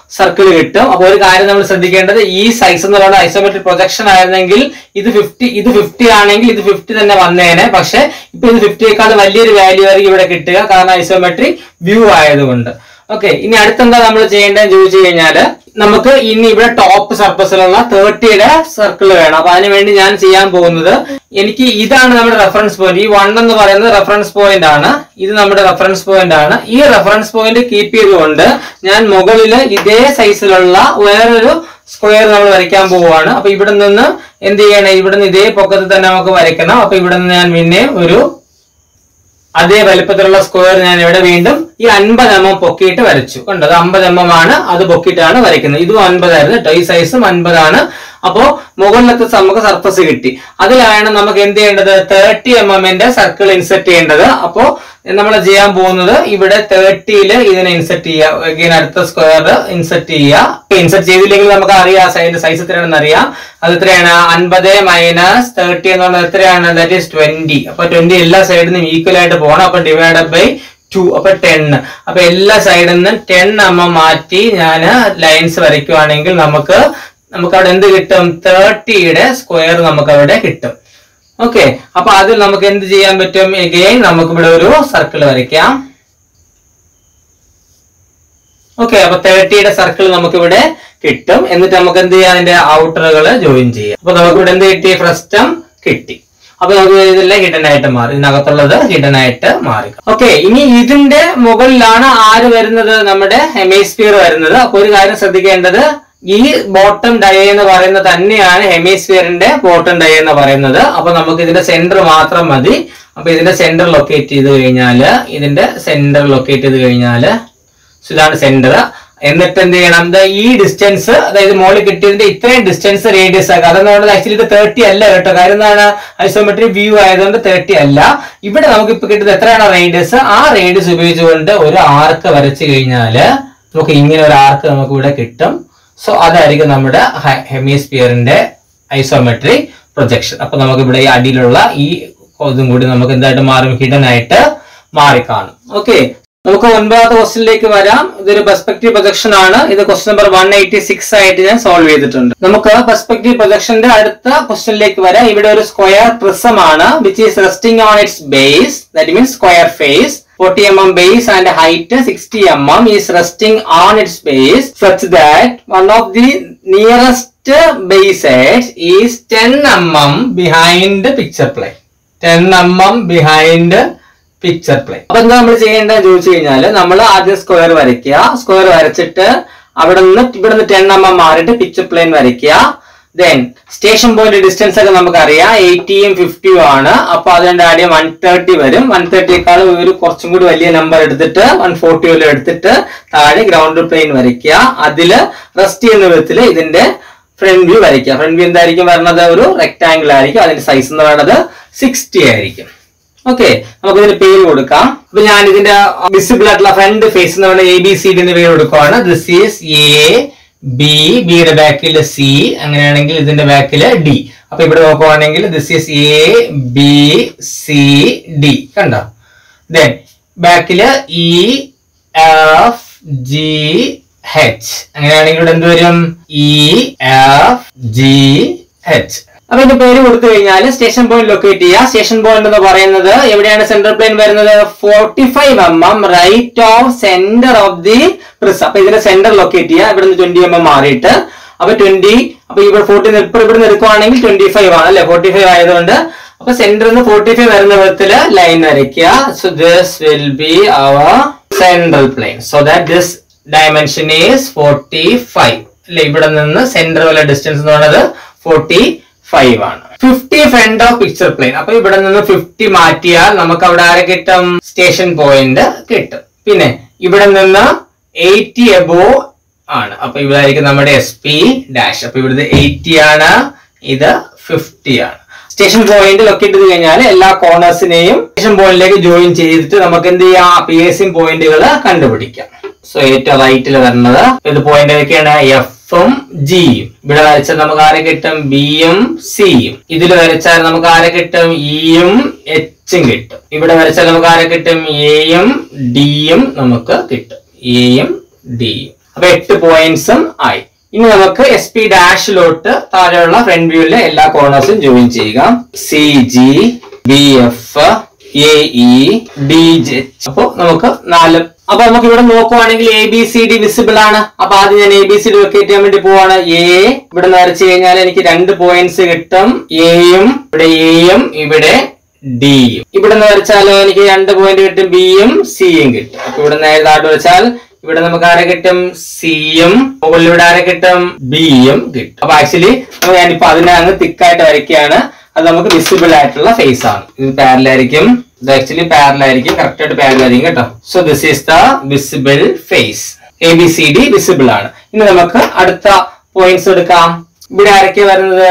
സർക്കിൾ കിട്ടും അപ്പോൾ ഒരു കാര്യം നമ്മൾ ശ്രദ്ധിക്കേണ്ടത് ഈ സൈസ് എന്ന് പറയുന്നത് ഐസോമെട്രിക് പ്രൊജക്ഷൻ ആയിരുന്നെങ്കിൽ ഇത് ഫിഫ്റ്റി ഇത് ഫിഫ്റ്റി ആണെങ്കിൽ ഇത് ഫിഫ്റ്റി തന്നെ വന്നേനെ പക്ഷെ ഇപ്പൊ ഇത് ഫിഫ്റ്റിയേക്കാൾ വലിയൊരു വാല്യൂ ആയിരിക്കും ഇവിടെ കിട്ടുക കാരണം ഐസോമെട്രിക് വ്യൂ ആയതുകൊണ്ട് ഓക്കെ ഇനി അടുത്തെന്താ നമ്മൾ ചെയ്യേണ്ടതെന്ന് ചോദിച്ചു കഴിഞ്ഞാല് നമുക്ക് ഇനി ഇവിടെ ടോപ്പ് സർഫസിലുള്ള തേർട്ടിയുടെ സർക്കിൾ വേണം അപ്പൊ അതിനുവേണ്ടി ഞാൻ ചെയ്യാൻ പോകുന്നത് എനിക്ക് ഇതാണ് നമ്മുടെ റെഫറൻസ് പോയിന്റ് ഈ വൺ എന്ന് പറയുന്നത് റെഫറൻസ് പോയിന്റ് ആണ് ഇത് നമ്മുടെ റെഫറൻസ് പോയിന്റ് ആണ് ഈ റെഫറൻസ് പോയിന്റ് കീപ്പ് ചെയ്തുകൊണ്ട് ഞാൻ മുകളിൽ ഇതേ സൈസിലുള്ള വേറൊരു സ്ക്വയർ നമ്മൾ വരയ്ക്കാൻ പോവുകയാണ് അപ്പൊ ഇവിടെ നിന്ന് എന്ത് ചെയ്യണം ഇവിടെ നിന്ന് ഇതേ പൊക്കത്തിൽ തന്നെ നമുക്ക് വരയ്ക്കണം അപ്പൊ ഇവിടെ നിന്ന് ഞാൻ പിന്നെ ഒരു അതേ വലുപ്പത്തിലുള്ള സ്ക്വയർ ഞാൻ ഇവിടെ വീണ്ടും ഈ അൻപത് എം എം പൊക്കിയിട്ട് വരച്ചു കണ്ടോ അത് അമ്പത് എം എം ആണ് അത് പൊക്കിയിട്ടാണ് വരയ്ക്കുന്നത് ഇതും അൻപതായിരുന്നു കേട്ടോ ഈ സൈസും അൻപതാണ് അപ്പോ മുകളിലത്തെ നമുക്ക് സർഫസ് കിട്ടി അതിലാണ് നമുക്ക് എന്ത് ചെയ്യേണ്ടത് തേർട്ടി എം എമ്മിന്റെ സർക്കിൾ ഇൻസെർട്ട് ചെയ്യേണ്ടത് അപ്പോ നമ്മൾ ചെയ്യാൻ പോകുന്നത് ഇവിടെ തേർട്ടിയില് ഇതിനെ ഇൻസെർട്ട് ചെയ്യുക again അടുത്ത സ്ക്വയർ ഇൻസെർട്ട് ചെയ്യുക ഇൻസെർട്ട് ചെയ്തില്ലെങ്കിൽ നമുക്ക് അറിയാം അതിന്റെ സൈസ് എത്രയാണെന്ന് അറിയാം അത് എത്രയാണ് അൻപത് മൈനസ് തേർട്ടി എന്ന് പറയുന്നത് എത്രയാണ് ദാറ്റ് ഈസ് ട്വന്റി അപ്പൊ ട്വന്റി എല്ലാ സൈഡിൽ നിന്നും ഈക്വൽ ആയിട്ട് പോകണം അപ്പൊ ഡിവൈഡഡ് ബൈ ടു അപ്പൊ ടെൻ അപ്പൊ എല്ലാ സൈഡിൽ നിന്നും ടെൻ എം മാറ്റി ഞാൻ ലൈൻസ് വരയ്ക്കുവാണെങ്കിൽ നമുക്ക് നമുക്ക് അവിടെ എന്ത് കിട്ടും തേർട്ടിയുടെ സ്ക്വയർ നമുക്ക് അവിടെ കിട്ടും ഓക്കെ അപ്പൊ അതിൽ നമുക്ക് എന്ത് ചെയ്യാൻ പറ്റും എഗെയിൻ നമുക്ക് ഇവിടെ ഒരു സർക്കിൾ വരയ്ക്കാം ഓക്കെ അപ്പൊ തേർട്ടിയുടെ സർക്കിൾ നമുക്ക് ഇവിടെ കിട്ടും എന്നിട്ട് നമുക്ക് എന്ത് ചെയ്യാം അതിന്റെ ഔട്ടറുകൾ ജോയിൻ ചെയ്യാം അപ്പൊ നമുക്ക് ഇവിടെ എന്ത് കിട്ടി ഫ്രസ്റ്റം കിട്ടി അപ്പൊ നമുക്ക് ഇതെല്ലാം ഹിഡൻ ആയിട്ട് മാറി ഇതിനകത്തുള്ളത് ഹിഡൻ ആയിട്ട് മാറി ഓക്കെ ഇനി ഇതിന്റെ മുകളിലാണ് ആര് വരുന്നത് നമ്മുടെ ഹെമിസ്ഫിയർ വരുന്നത് അപ്പൊ ഒരു കാര്യം ശ്രദ്ധിക്കേണ്ടത് ഈ ബോട്ടം ഡൈ എന്ന് പറയുന്നത് തന്നെയാണ് ഹെമിസ്ഫിയറിന്റെ ബോട്ടം ഡൈ എന്ന് പറയുന്നത് അപ്പൊ നമുക്ക് ഇതിന്റെ സെന്റർ മാത്രം മതി അപ്പൊ ഇതിന്റെ സെന്റർ ലൊക്കേറ്റ് ചെയ്ത് കഴിഞ്ഞാല് ഇതിന്റെ സെന്റർ ലൊക്കേറ്റ് ചെയ്ത് കഴിഞ്ഞാല് So ഇതാണ് സെന്റർ എന്നിട്ട് എന്ത് ചെയ്യണം ദാ ഈ ഡിസ്റ്റൻസ് അതായത് മോളിൽ കിട്ടിയതിന്റെ ഇത്രയും ഡിസ്റ്റൻസ് റേഡിയസ് ആക്കുക അതെന്ന് പറയുന്നത് ആക്ച്വലി ഇത് തേർട്ടി അല്ല കേട്ടോ കാര്യം എന്താണ് ഐസോമെട്രിക് വ്യൂ ആയതുകൊണ്ട് തേർട്ടി അല്ല ഇവിടെ നമുക്ക് ഇപ്പൊ കിട്ടുന്നത് എത്രയാണ് റേഡിയസ് ആ റേഡിയസ് ഉപയോഗിച്ചുകൊണ്ട് ഒരു ആർക്ക് വരച്ചു കഴിഞ്ഞാല് നമുക്ക് ഇങ്ങനെ ഒരു ആർക്ക് നമുക്ക് ഇവിടെ കിട്ടും സോ അതായിരിക്കും നമ്മുടെ ഹെമിസ്ഫിയറിന്റെ ഐസോമെട്രിക് പ്രൊജക്ഷൻ അപ്പൊ നമുക്ക് ഇവിടെ ഈ അടിയിലുള്ള ഈ ഇതും കൂടി നമുക്ക് എന്തായിട്ട് മാറും ഹിഡൻ ആയിട്ട് മാറിക്കാണും ഓക്കെ നമുക്ക് ഒൻപതാമത്തെ ക്വസ്റ്റിനിലേക്ക് വരാം ഇതൊരു പെർസ്പെക്റ്റീവ് പ്രൊജക്ഷൻ ആണ് ഇത് question number one eighty six ആയിട്ട് ഞാൻ സോൾവ് ചെയ്തിട്ടുണ്ട് നമുക്ക് പെർസ്പെക്റ്റീവ് പ്രൊജക്ഷന്റെ അടുത്ത ക്വസ്റ്റ്യനിലേക്ക് വരാം ഇവിടെ ഒരു സ്ക്വയർ പ്രിസം ആണ് which is resting on its base that means square face 40 mm base and height 60 mm is resting on its base such that one of the nearest base edge is 10 mm behind the picture plane 10 mm behind picture plane അപ്പൊ എന്താ നമ്മൾ ചെയ്യേണ്ടത് ചോദിച്ചു കഴിഞ്ഞാല് നമ്മൾ ആദ്യം സ്ക്വയർ വരയ്ക്കുക സ്ക്വയർ വരച്ചിട്ട് അവിടെ നിന്ന് ഇവിടെ നിന്ന് ടെൻ എം എം മാറിയിട്ട് പിക്ചർ പ്ലെയിൻ വരയ്ക്കുക ദെൻ സ്റ്റേഷൻ പോയിന്റ് ഡിസ്റ്റൻസ് ഒക്കെ നമുക്കറിയാം എയ്റ്റിയും ഫിഫ്റ്റിയും ആണ് അപ്പൊ അതിന്റെ ആദ്യം വൺ തേർട്ടി വരും വൺ തേർട്ടിയേക്കാൾ ഒരു കുറച്ചും കൂടി വലിയ നമ്പർ എടുത്തിട്ട് വൺ ഫോർട്ടി വരെ എടുത്തിട്ട് താഴെ ഗ്രൗണ്ട് പ്ലെയിൻ വരയ്ക്കുക അതില് റെസ്റ്റ് ചെയ്യുന്ന വിധത്തിൽ ഇതിന്റെ ഫ്രണ്ട് വ്യൂ വരയ്ക്കുക ഫ്രണ്ട് വ്യൂ എന്തായിരിക്കും വരുന്നത് ഒരു റെക്ടാംഗിൾ ആയിരിക്കും അതിന്റെ സൈസ് എന്ന് പറയുന്നത് സിക്സ്റ്റി ആയിരിക്കും ഓക്കെ നമുക്ക് ഇതിന് പേര് കൊടുക്കാം അപ്പൊ ഞാൻ ഇതിന്റെ വിസിബിൾ ആയിട്ടുള്ള ഫ്രണ്ട് ഫേസ് എന്ന് പറയുന്നത് എ ബി സി ഡി എന്ന് പേര് കൊടുക്കുവാണ് ദിസ് ഈസ് എ ബി ബിയുടെ ബാക്കിൽ സി അങ്ങനെയാണെങ്കിൽ ഇതിന്റെ ബാക്കിൽ ഡി അപ്പൊ ഇവിടെ നോക്കുവാണെങ്കിൽ this is A B C D കണ്ടോ ദെൻ ബാക്കില് ഇ എഫ് ജി എച്ച് അങ്ങനെയാണെങ്കിൽ ഇവിടെ എന്ത് വരും ഇ എഫ് ജി എച്ച് അപ്പൊ ഇതിന്റെ പേര് കൊടുത്തു കഴിഞ്ഞാൽ സ്റ്റേഷൻ പോയിന്റ് ലൊക്കേറ്റ് ചെയ്യുക സ്റ്റേഷൻ പോയിന്റ് എന്ന് പറയുന്നത് എവിടെയാണ് സെൻട്രൽ പ്ലെയിൻ വരുന്നത് forty five M M right of centre of the prism അപ്പൊ ഇതിന്റെ സെന്റർ ലൊക്കേറ്റ് ചെയ്യുക ഇവിടെ നിന്ന് ട്വന്റി എം എം മാറിയിട്ട് അപ്പൊ ട്വന്റി അപ്പൊ ഇവിടെ ഫോർട്ടി ഇപ്പൊ ഇവിടെ നിന്ന് എടുക്കുവാണെങ്കിൽ ട്വന്റി ഫൈവ് ആണ് അല്ലെ ഫോർട്ടി ഫൈവ് ആയതുകൊണ്ട് അപ്പൊ സെന്ററിൽ നിന്ന് ഫോർട്ടി ഫൈവ് വരുന്ന വിധത്തില് ലൈൻ വരയ്ക്കുക so this will be our central plane so that this dimension is forty five അല്ലെ ഇവിടെ നിന്ന് സെന്റർ വല്ല ഡിസ്റ്റൻസ് എന്ന് പറയുന്നത് ഫോർട്ടി ഫൈവ് ആണ് fifty front of picture plane അപ്പൊ ഇവിടെ നിന്ന് ഫിഫ്റ്റി മാറ്റിയാൽ നമുക്ക് അവിടെ ആരെ കിട്ടും സ്റ്റേഷൻ പോയിന്റ് കിട്ടും പിന്നെ ഇവിടെ നിന്ന് എയ്റ്റി എബോ ആണ് അപ്പൊ ഇവിടെ ആയിരിക്കും നമ്മുടെ എസ് പി ഡാഷ് അപ്പൊ ഇവിടുത്തെ എയ്റ്റി ആണ് ഇത് ഫിഫ്റ്റി ആണ് സ്റ്റേഷൻ പോയിന്റ് ലൊക്കേറ്റ് ചെയ്ത് കഴിഞ്ഞാൽ എല്ലാ കോർണേഴ്സിനെയും സ്റ്റേഷൻ പോയിന്റിലേക്ക് ജോയിൻ ചെയ്തിട്ട് നമുക്ക് എന്ത് ചെയ്യാം പി എസ് പോയിന്റുകൾ കണ്ടുപിടിക്കാം സോ ഏറ്റവും റൈറ്റിൽ വരുന്നത് ഇത് പോയിന്റ് ഏതൊക്കെയാണ് എഫും ജിയും ഇവിടെ വരച്ചാൽ നമുക്ക് ആരെ കിട്ടും ബിയും സിയും ഇതിൽ വരച്ചാൽ നമുക്ക് ആരെ കിട്ടും ഇയും എച്ചും കിട്ടും ഇവിടെ വരച്ചാൽ നമുക്ക് ആരെ കിട്ടും എയും ഡിയും നമുക്ക് കിട്ടും എയും ഡിയും അപ്പൊ എട്ട് പോയിന്റ്സും ആയി ഇനി നമുക്ക് എസ് പി ഡാഷിലോട്ട് താഴെയുള്ള ഫ്രണ്ട് വ്യൂവിലെ എല്ലാ കോർണേഴ്സും ജോയിൻ ചെയ്യുക C G B F A E D J അപ്പൊ നമുക്ക് നാല് അപ്പൊ നമുക്ക് ഇവിടെ നോക്കുവാണെങ്കിൽ A B C D visible ആണ് അപ്പൊ ആദ്യം ഞാൻ A B C D locate ചെയ്യാൻ വേണ്ടി പോവാണ് എ ഇവിടെ വരച്ചു കഴിഞ്ഞാൽ എനിക്ക് രണ്ട് പോയിന്റ്സ് കിട്ടും എയും ഇവിടെ എയും ഇവിടെ ഡിയും ഇവിടെ നിന്ന് വരച്ചാലോ എനിക്ക് രണ്ട് പോയിന്റ് കിട്ടും ബിയും സിയും കിട്ടും അപ്പൊ ഇവിടെ നിന്ന് താഴോട്ട് വരച്ചാൽ ഇവിടെ നമുക്ക് ആരെ കിട്ടും സിയും മുകളിൽ ഇവിടെ ആരെ കിട്ടും ബിയും കിട്ടും അപ്പൊ ആക്ച്വലി ഞാനിപ്പോ അതിനെ അങ്ങ് തിക്കായിട്ട് വരയ്ക്കുകയാണ് അത് നമുക്ക് വിസിബിൾ ആയിട്ടുള്ള ഫേസ് ആണ് ഇത് പാരലായിരിക്കും ഇത് ആക്ച്വലി പാരലായിരിക്കും കറക്റ്റ് ആയിട്ട് പാരലായിരിക്കും കേട്ടോ so this is the visible face A B C D visible ആണ് ഇനി നമുക്ക് അടുത്ത പോയിന്റ്സ് എടുക്കാം ഇവിടെ ആരൊക്കെ വരുന്നത്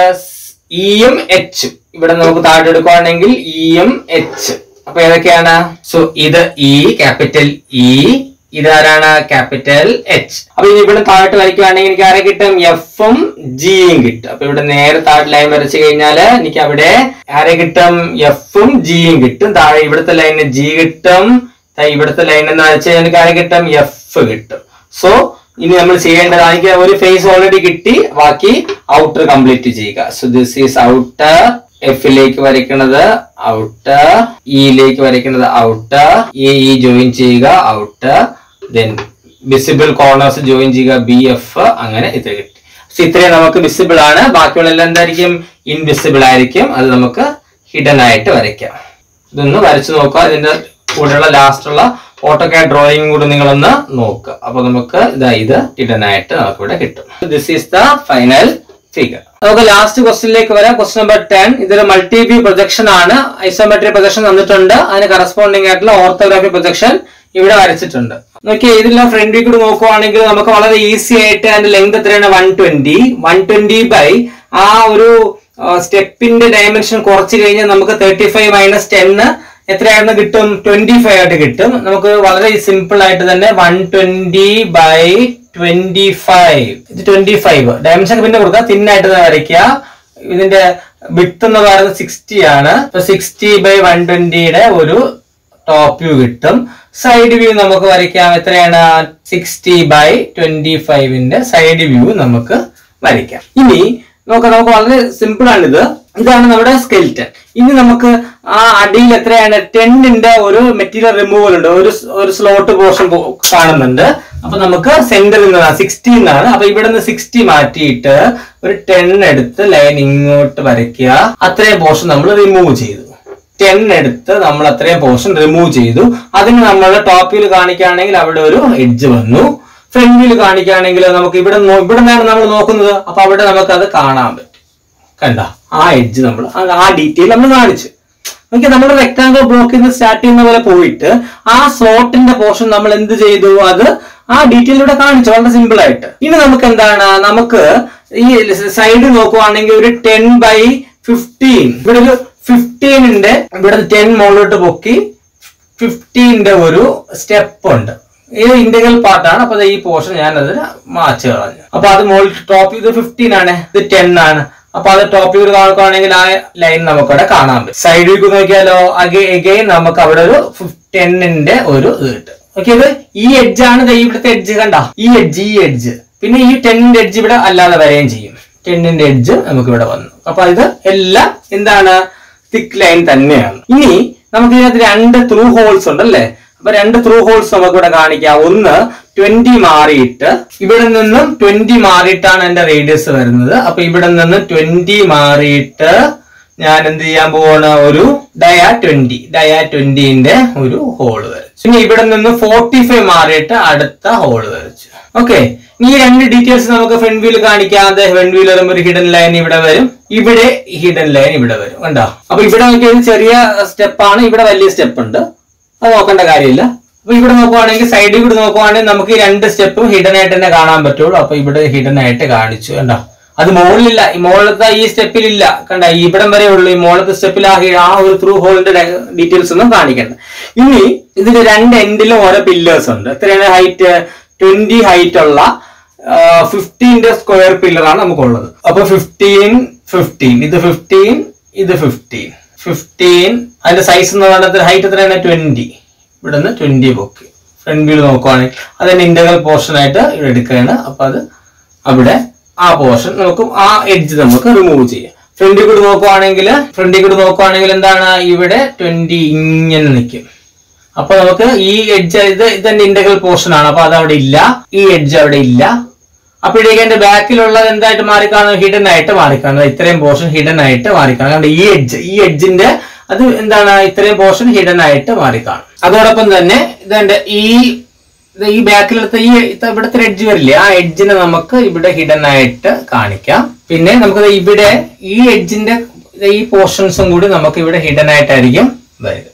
ഇയും എച്ചും ഇവിടെ നമുക്ക് താഴെ എടുക്കുവാണെങ്കിൽ ഇയും എച്ച് അപ്പൊ ഏതൊക്കെയാണ് സോ ഇത് ഇ ക്യാപിറ്റൽ ഇ ഇതാരാണ് ക്യാപിറ്റൽ എച്ച് അപ്പൊ ഇനി ഇവിടെ താഴോട്ട് വരയ്ക്കുവാണെങ്കിൽ എനിക്ക് ആരെ കിട്ടും എഫും ജിയും കിട്ടും അപ്പൊ ഇവിടെ നേരെ താഴെ ലൈൻ വരച്ചു കഴിഞ്ഞാല് എനിക്ക് അവിടെ ആരെ കിട്ടും എഫും ജിയും കിട്ടും താഴെ ഇവിടുത്തെ ലൈനിന് ജി കിട്ടും ദാ ഇവിടുത്തെ ലൈൻ എന്ന് വെച്ചാൽ എനിക്ക് ആരെ കിട്ടും എഫ് കിട്ടും സോ ഇനി നമ്മൾ ചെയ്യേണ്ടത് എനിക്ക് ഒരു ഫേസ് ഓൾറെഡി കിട്ടി ബാക്കി ഔട്ടർ കംപ്ലീറ്റ് ചെയ്യുക സോ ദിസ് ഈസ് ഔട്ടർ എഫിലേക്ക് വരയ്ക്കുന്നത് ഔട്ടർ ഇയിലേക്ക് വരയ്ക്കുന്നത് ഔട്ടർ എ ഇ ജോയിൻ ചെയ്യുക outer then visible corners join ചെയ്യുക ബി എഫ് അങ്ങനെ ഇത് കിട്ടി സോ ഇത്രയും നമുക്ക് വിസിബിൾ ആണ് ബാക്കിയുള്ള എല്ലാം എന്തായിരിക്കും ഇൻവിസിബിൾ ആയിരിക്കും അത് നമുക്ക് ഹിഡൻ ആയിട്ട് വരയ്ക്കാം ഇതൊന്ന് വരച്ചു നോക്കുക ഇതിന്റെ കൂടെയുള്ള ലാസ്റ്റ് ഉള്ള ഓട്ടോകാഡ് ഡ്രോയിങ് കൂടി നിങ്ങളൊന്ന് നോക്കുക അപ്പൊ നമുക്ക് ഇതാ ഇത് ഹിഡൻ ആയിട്ട് നമുക്ക് ഇവിടെ കിട്ടും this is the final figure നമുക്ക് ലാസ്റ്റ് ക്വസ്റ്റിനിലേക്ക് വരാം ക്വസ്റ്റ്യൻ നമ്പർ ടെൻ ഇതൊരു മൾട്ടി വ്യൂ പ്രൊജക്ഷൻ ആണ് ഐസോമെട്രിക് പ്രൊജക്ഷൻ തന്നിട്ടുണ്ട് അതിന് കറസ്പോണ്ടിങ് ആയിട്ടുള്ള ഓർത്തോഗ്രാഫി പ്രൊജക്ഷൻ ഇവിടെ വരച്ചിട്ടുണ്ട് നോക്കി ഇതിലെല്ലാം ഫ്രണ്ട് വ്യൂ കൂടി നോക്കുവാണെങ്കിൽ നമുക്ക് വളരെ ഈസി ആയിട്ട് അതിന്റെ ലെങ്ത് എത്രയാണ് one twenty one twenty by ആ ഒരു സ്റ്റെപ്പിന്റെ ഡയമെൻഷൻ കുറച്ച് കഴിഞ്ഞാൽ നമുക്ക് തേർട്ടി ഫൈവ് മൈനസ് ടെന്ന് എത്രയായിരുന്നു കിട്ടും ട്വന്റി ഫൈവ് ആയിട്ട് കിട്ടും നമുക്ക് വളരെ സിമ്പിൾ ആയിട്ട് തന്നെ one twenty by twenty five ഇത് ട്വന്റി ഫൈവ് ഡയമെൻഷൻ പിന്നെ കൊടുക്കുക തിന്നായിട്ട് വരയ്ക്കുക ഇതിന്റെ വിട്ട് എന്ന് പറയുന്നത് സിക്സ്റ്റി ആണ് സിക്സ്റ്റി ബൈ വൺ ട്വന്റിയുടെ ഒരു ടോപ്പ് വ്യൂ കിട്ടും സൈഡ് വ്യൂ നമുക്ക് വരയ്ക്കാം എത്രയാണ് സിക്സ്റ്റി ബൈ ട്വന്റി ഫൈവിന്റെ സൈഡ് വ്യൂ നമുക്ക് വരയ്ക്കാം ഇനി നോക്കാം നമുക്ക് വളരെ സിമ്പിൾ ആണിത് ഇതാണ് നമ്മുടെ സ്കെൽറ്റൻ ഇനി നമുക്ക് ആ അടിയിൽ എത്രയാണ് ടെന്നിന്റെ ഒരു മെറ്റീരിയൽ റിമൂവൽ ഉണ്ട് ഒരു ഒരു സ്ലോട്ട് പോർഷൻ കാണുന്നുണ്ട് അപ്പൊ നമുക്ക് സെന്ററിൽ നിന്നാണ് സിക്സ്റ്റി എന്നാണ് അപ്പൊ ഇവിടെ നിന്ന് സിക്സ്റ്റി മാറ്റിയിട്ട് ഒരു ടെൻ എടുത്ത് ലൈൻ ഇങ്ങോട്ട് വരയ്ക്കുക അത്രയും പോർഷൻ നമ്മൾ റിമൂവ് ചെയ്തു ടെൻ എടുത്ത് നമ്മൾ അത്രയും പോർഷൻ റിമൂവ് ചെയ്തു അതിന് നമ്മൾ ടോപ്പ് വ്യൂ കാണിക്കുകയാണെങ്കിൽ അവിടെ ഒരു എഡ്ജ് വന്നു ഫ്രണ്ട് വ്യൂ കാണിക്കുകയാണെങ്കിൽ നമുക്ക് ഇവിടെ നോ- ഇവിടെ നിന്നാണ് നമ്മൾ നോക്കുന്നത് അപ്പൊ അവിടെ നമുക്ക് അത് കാണാൻ പറ്റും കണ്ട ആ എഡ്ജ് നമ്മൾ ആ ഡീറ്റെയിൽ നമ്മൾ കാണിച്ചു ഓക്കെ നമ്മൾ റെക്ടാങ്കിൾ ബ്ലോക്കിൽ നിന്ന് സ്റ്റാർട്ട് ചെയ്യുന്ന പോലെ പോയിട്ട് ആ സ്ലോട്ടിന്റെ പോർഷൻ നമ്മൾ എന്ത് ചെയ്തു അത് ആ ഡീറ്റെയിലൂടെ കാണിച്ചു വളരെ സിമ്പിൾ ആയിട്ട് ഇനി നമുക്ക് എന്താണ് നമുക്ക് ഈ സൈഡ് നോക്കുവാണെങ്കിൽ ഒരു ടെൻ ബൈ ഫിഫ്റ്റീൻ ഇവിടെ ഒരു ഫിഫ്റ്റീനിന്റെ ഇവിടെ ടെൻ മുകളിലോട്ട് പൊക്കി ഫിഫ്റ്റീന്റെ ഒരു സ്റ്റെപ്പ് ഉണ്ട് ഇത് ഇന്റഗ്രൽ പാർട്ടാണ് അപ്പൊ ദേ ഈ പോർഷൻ ഞാൻ അതിന് മാച്ച് കളഞ്ഞു അപ്പൊ അത് മുകളിൽ ടോപ്പ് ഇത് ഫിഫ്റ്റീൻ ആണ് ഇത് ടെൻ ആണ് അപ്പൊ അത് ടോപ്പ് വ്യൂ നോക്കുകയാണെങ്കിൽ ആ ലൈൻ നമുക്കവിടെ കാണാൻ പറ്റും സൈഡ് വ്യൂ നോക്കിയാലോ അഗെയിൻ നമുക്ക് അവിടെ ഒരു ടെന്നിന്റെ ഒരു ഇത് കിട്ടും ഓക്കെ ഇത് ഈ എഡ്ജ് ആണ് ദേ ഇവിടുത്തെ എഡ്ജ് കണ്ട ഈ എഡ്ജ് ഈ എഡ്ജ് പിന്നെ ഈ ടെന്നിന്റെ എഡ്ജ് ഇവിടെ അല്ലാതെ വരെയും ചെയ്യും ടെന്നിന്റെ എഡ്ജ് നമുക്ക് ഇവിടെ വന്നു അപ്പൊ ഇത് എല്ലാം എന്താണ് തിക്ക് ലൈൻ തന്നെയാണ് ഇനി നമുക്ക് ഇതിനകത്ത് രണ്ട് ത്രൂ ഹോൾസ് ഉണ്ട് അല്ലേ അപ്പൊ രണ്ട് ത്രൂ ഹോൾസ് നമുക്ക് ഇവിടെ കാണിക്കാം ഒന്ന് ട്വന്റി മാറിയിട്ട് ഇവിടെ നിന്നും ട്വന്റി മാറിയിട്ടാണ് എന്റെ റേഡിയസ് വരുന്നത് അപ്പൊ ഇവിടെ നിന്ന് ട്വന്റി മാറിയിട്ട് ഞാൻ എന്ത് ചെയ്യാൻ പോവാണ് ഒരു ഡയാ ട്വന്റി ഡയാ ട്വന്റിന്റെ ഒരു ഹോള് വരച്ചു ഇനി ഇവിടെ നിന്ന് ഫോർട്ടി ഫൈവ് മാറിയിട്ട് അടുത്ത ഹോള് വരച്ചു ഓക്കെ ഈ രണ്ട് ഡീറ്റെയിൽസ് നമുക്ക് ഫ്രണ്ട് വ്യൂല് കാണിക്കാതെ ഫ്രണ്ട് വ്യൂല് വരുമ്പോൾ ഒരു ഹിഡൻ ലൈൻ ഇവിടെ വരും ഇവിടെ ഹിഡൻ ലൈൻ ഇവിടെ വരും കണ്ടോ അപ്പൊ ഇവിടെ നോക്കിയത് ചെറിയ സ്റ്റെപ്പാണ് ഇവിടെ വലിയ സ്റ്റെപ്പ് ഉണ്ട് അത് നോക്കേണ്ട കാര്യമില്ല അപ്പൊ ഇവിടെ നോക്കുവാണെങ്കിൽ സൈഡിൽ കൂടി നോക്കുവാണെങ്കിൽ നമുക്ക് ഈ രണ്ട് സ്റ്റെപ്പും ഹിഡൻ ആയിട്ട് തന്നെ കാണാൻ പറ്റുള്ളൂ അപ്പൊ ഇവിടെ ഹിഡൻ ആയിട്ട് കാണിച്ചു കണ്ടോ അത് മുകളിലില്ല ഈ മുകളിലത്തെ ഈ സ്റ്റെപ്പിൽ ഇല്ല കണ്ട ഇവിടം വരെ ഉള്ളൂ ഈ മുകളിലത്തെ സ്റ്റെപ്പിൽ ആ ഹി- ആ ഒരു ത്രൂ ഹോളിന്റെ ഡീറ്റെയിൽസ് ഒന്നും കാണിക്കണ്ട ഇനി ഇതിന് രണ്ട് എൻഡിലും ഓരോ പില്ലേഴ്സ് ഉണ്ട് എത്രയാണ് ഹൈറ്റ് ട്വന്റി ഹൈറ്റ് ഉള്ള ഫിഫ്റ്റീന്റെ സ്ക്വയർ പില്ലറാണ് നമുക്കുള്ളത് അപ്പൊ ഫിഫ്റ്റീൻ ഫിഫ്റ്റീൻ ഇത് ഫിഫ്റ്റീൻ ഇത് ഫിഫ്റ്റീൻ ഫിഫ്റ്റീൻ അതിന്റെ സൈസ് എന്ന് പറയുന്നത് ഹൈറ്റ് എത്രയാണ് ട്വന്റി ഇവിടെ നിന്ന് ട്വന്റി പൊക്കി ഫ്രണ്ട് വ്യൂ നോക്കുവാണെങ്കിൽ അതിന്റെ ഇന്റഗ്രൽ പോർഷൻ ആയിട്ട് ഇവിടെ എടുക്കുകയാണ് അപ്പൊ അത് അവിടെ ആ പോർഷൻ നമുക്ക് ആ എഡ്ജ് നമുക്ക് റിമൂവ് ചെയ്യാം ഫ്രണ്ടിൽ കൂടി നോക്കുവാണെങ്കിൽ ഫ്രണ്ടിൽ കൂടി നോക്കുവാണെങ്കിൽ എന്താണ് ഇവിടെ ട്വന്റി ഇങ്ങനെ നിൽക്കും അപ്പൊ നമുക്ക് ഈ എഡ്ജ് ഇത് ഇതിന്റെ ഇന്റഗ്രൽ പോർഷൻ ആണ് അപ്പൊ അത് അവിടെ ഇല്ല ഈ എഡ്ജ് അവിടെ ഇല്ല അപ്പോഴേക്ക് എന്റെ ബാക്കിലുള്ളത് എന്തായിട്ട് മാറിക്കാണും ഹിഡൻ ആയിട്ട് മാറിക്കാണും ഇത്രയും പോർഷൻ ഹിഡൻ ആയിട്ട് മാറിക്കാണും കാരണം ഈ എഡ്ജ് ഈ എഡ്ജിന്റെ അത് എന്താണ് ഇത്രയും പോർഷൻ ഹിഡൻ ആയിട്ട് മാറിക്കാണും അതോടൊപ്പം തന്നെ ഇതെന്റെ ഈ ഇത് ഈ ബാക്കിലെടുത്ത ഈ ഇത് ഇവിടുത്തെ എഡ്ജ് വരില്ലേ ആ എഡ്ജിനെ നമുക്ക് ഇവിടെ ഹിഡൻ ആയിട്ട് കാണിക്കാം പിന്നെ നമുക്ക് ഇവിടെ ഈ എഡ്ജിന്റെ ഈ പോർഷൻസും കൂടി നമുക്ക് ഇവിടെ ഹിഡൻ ആയിട്ടായിരിക്കും വരിക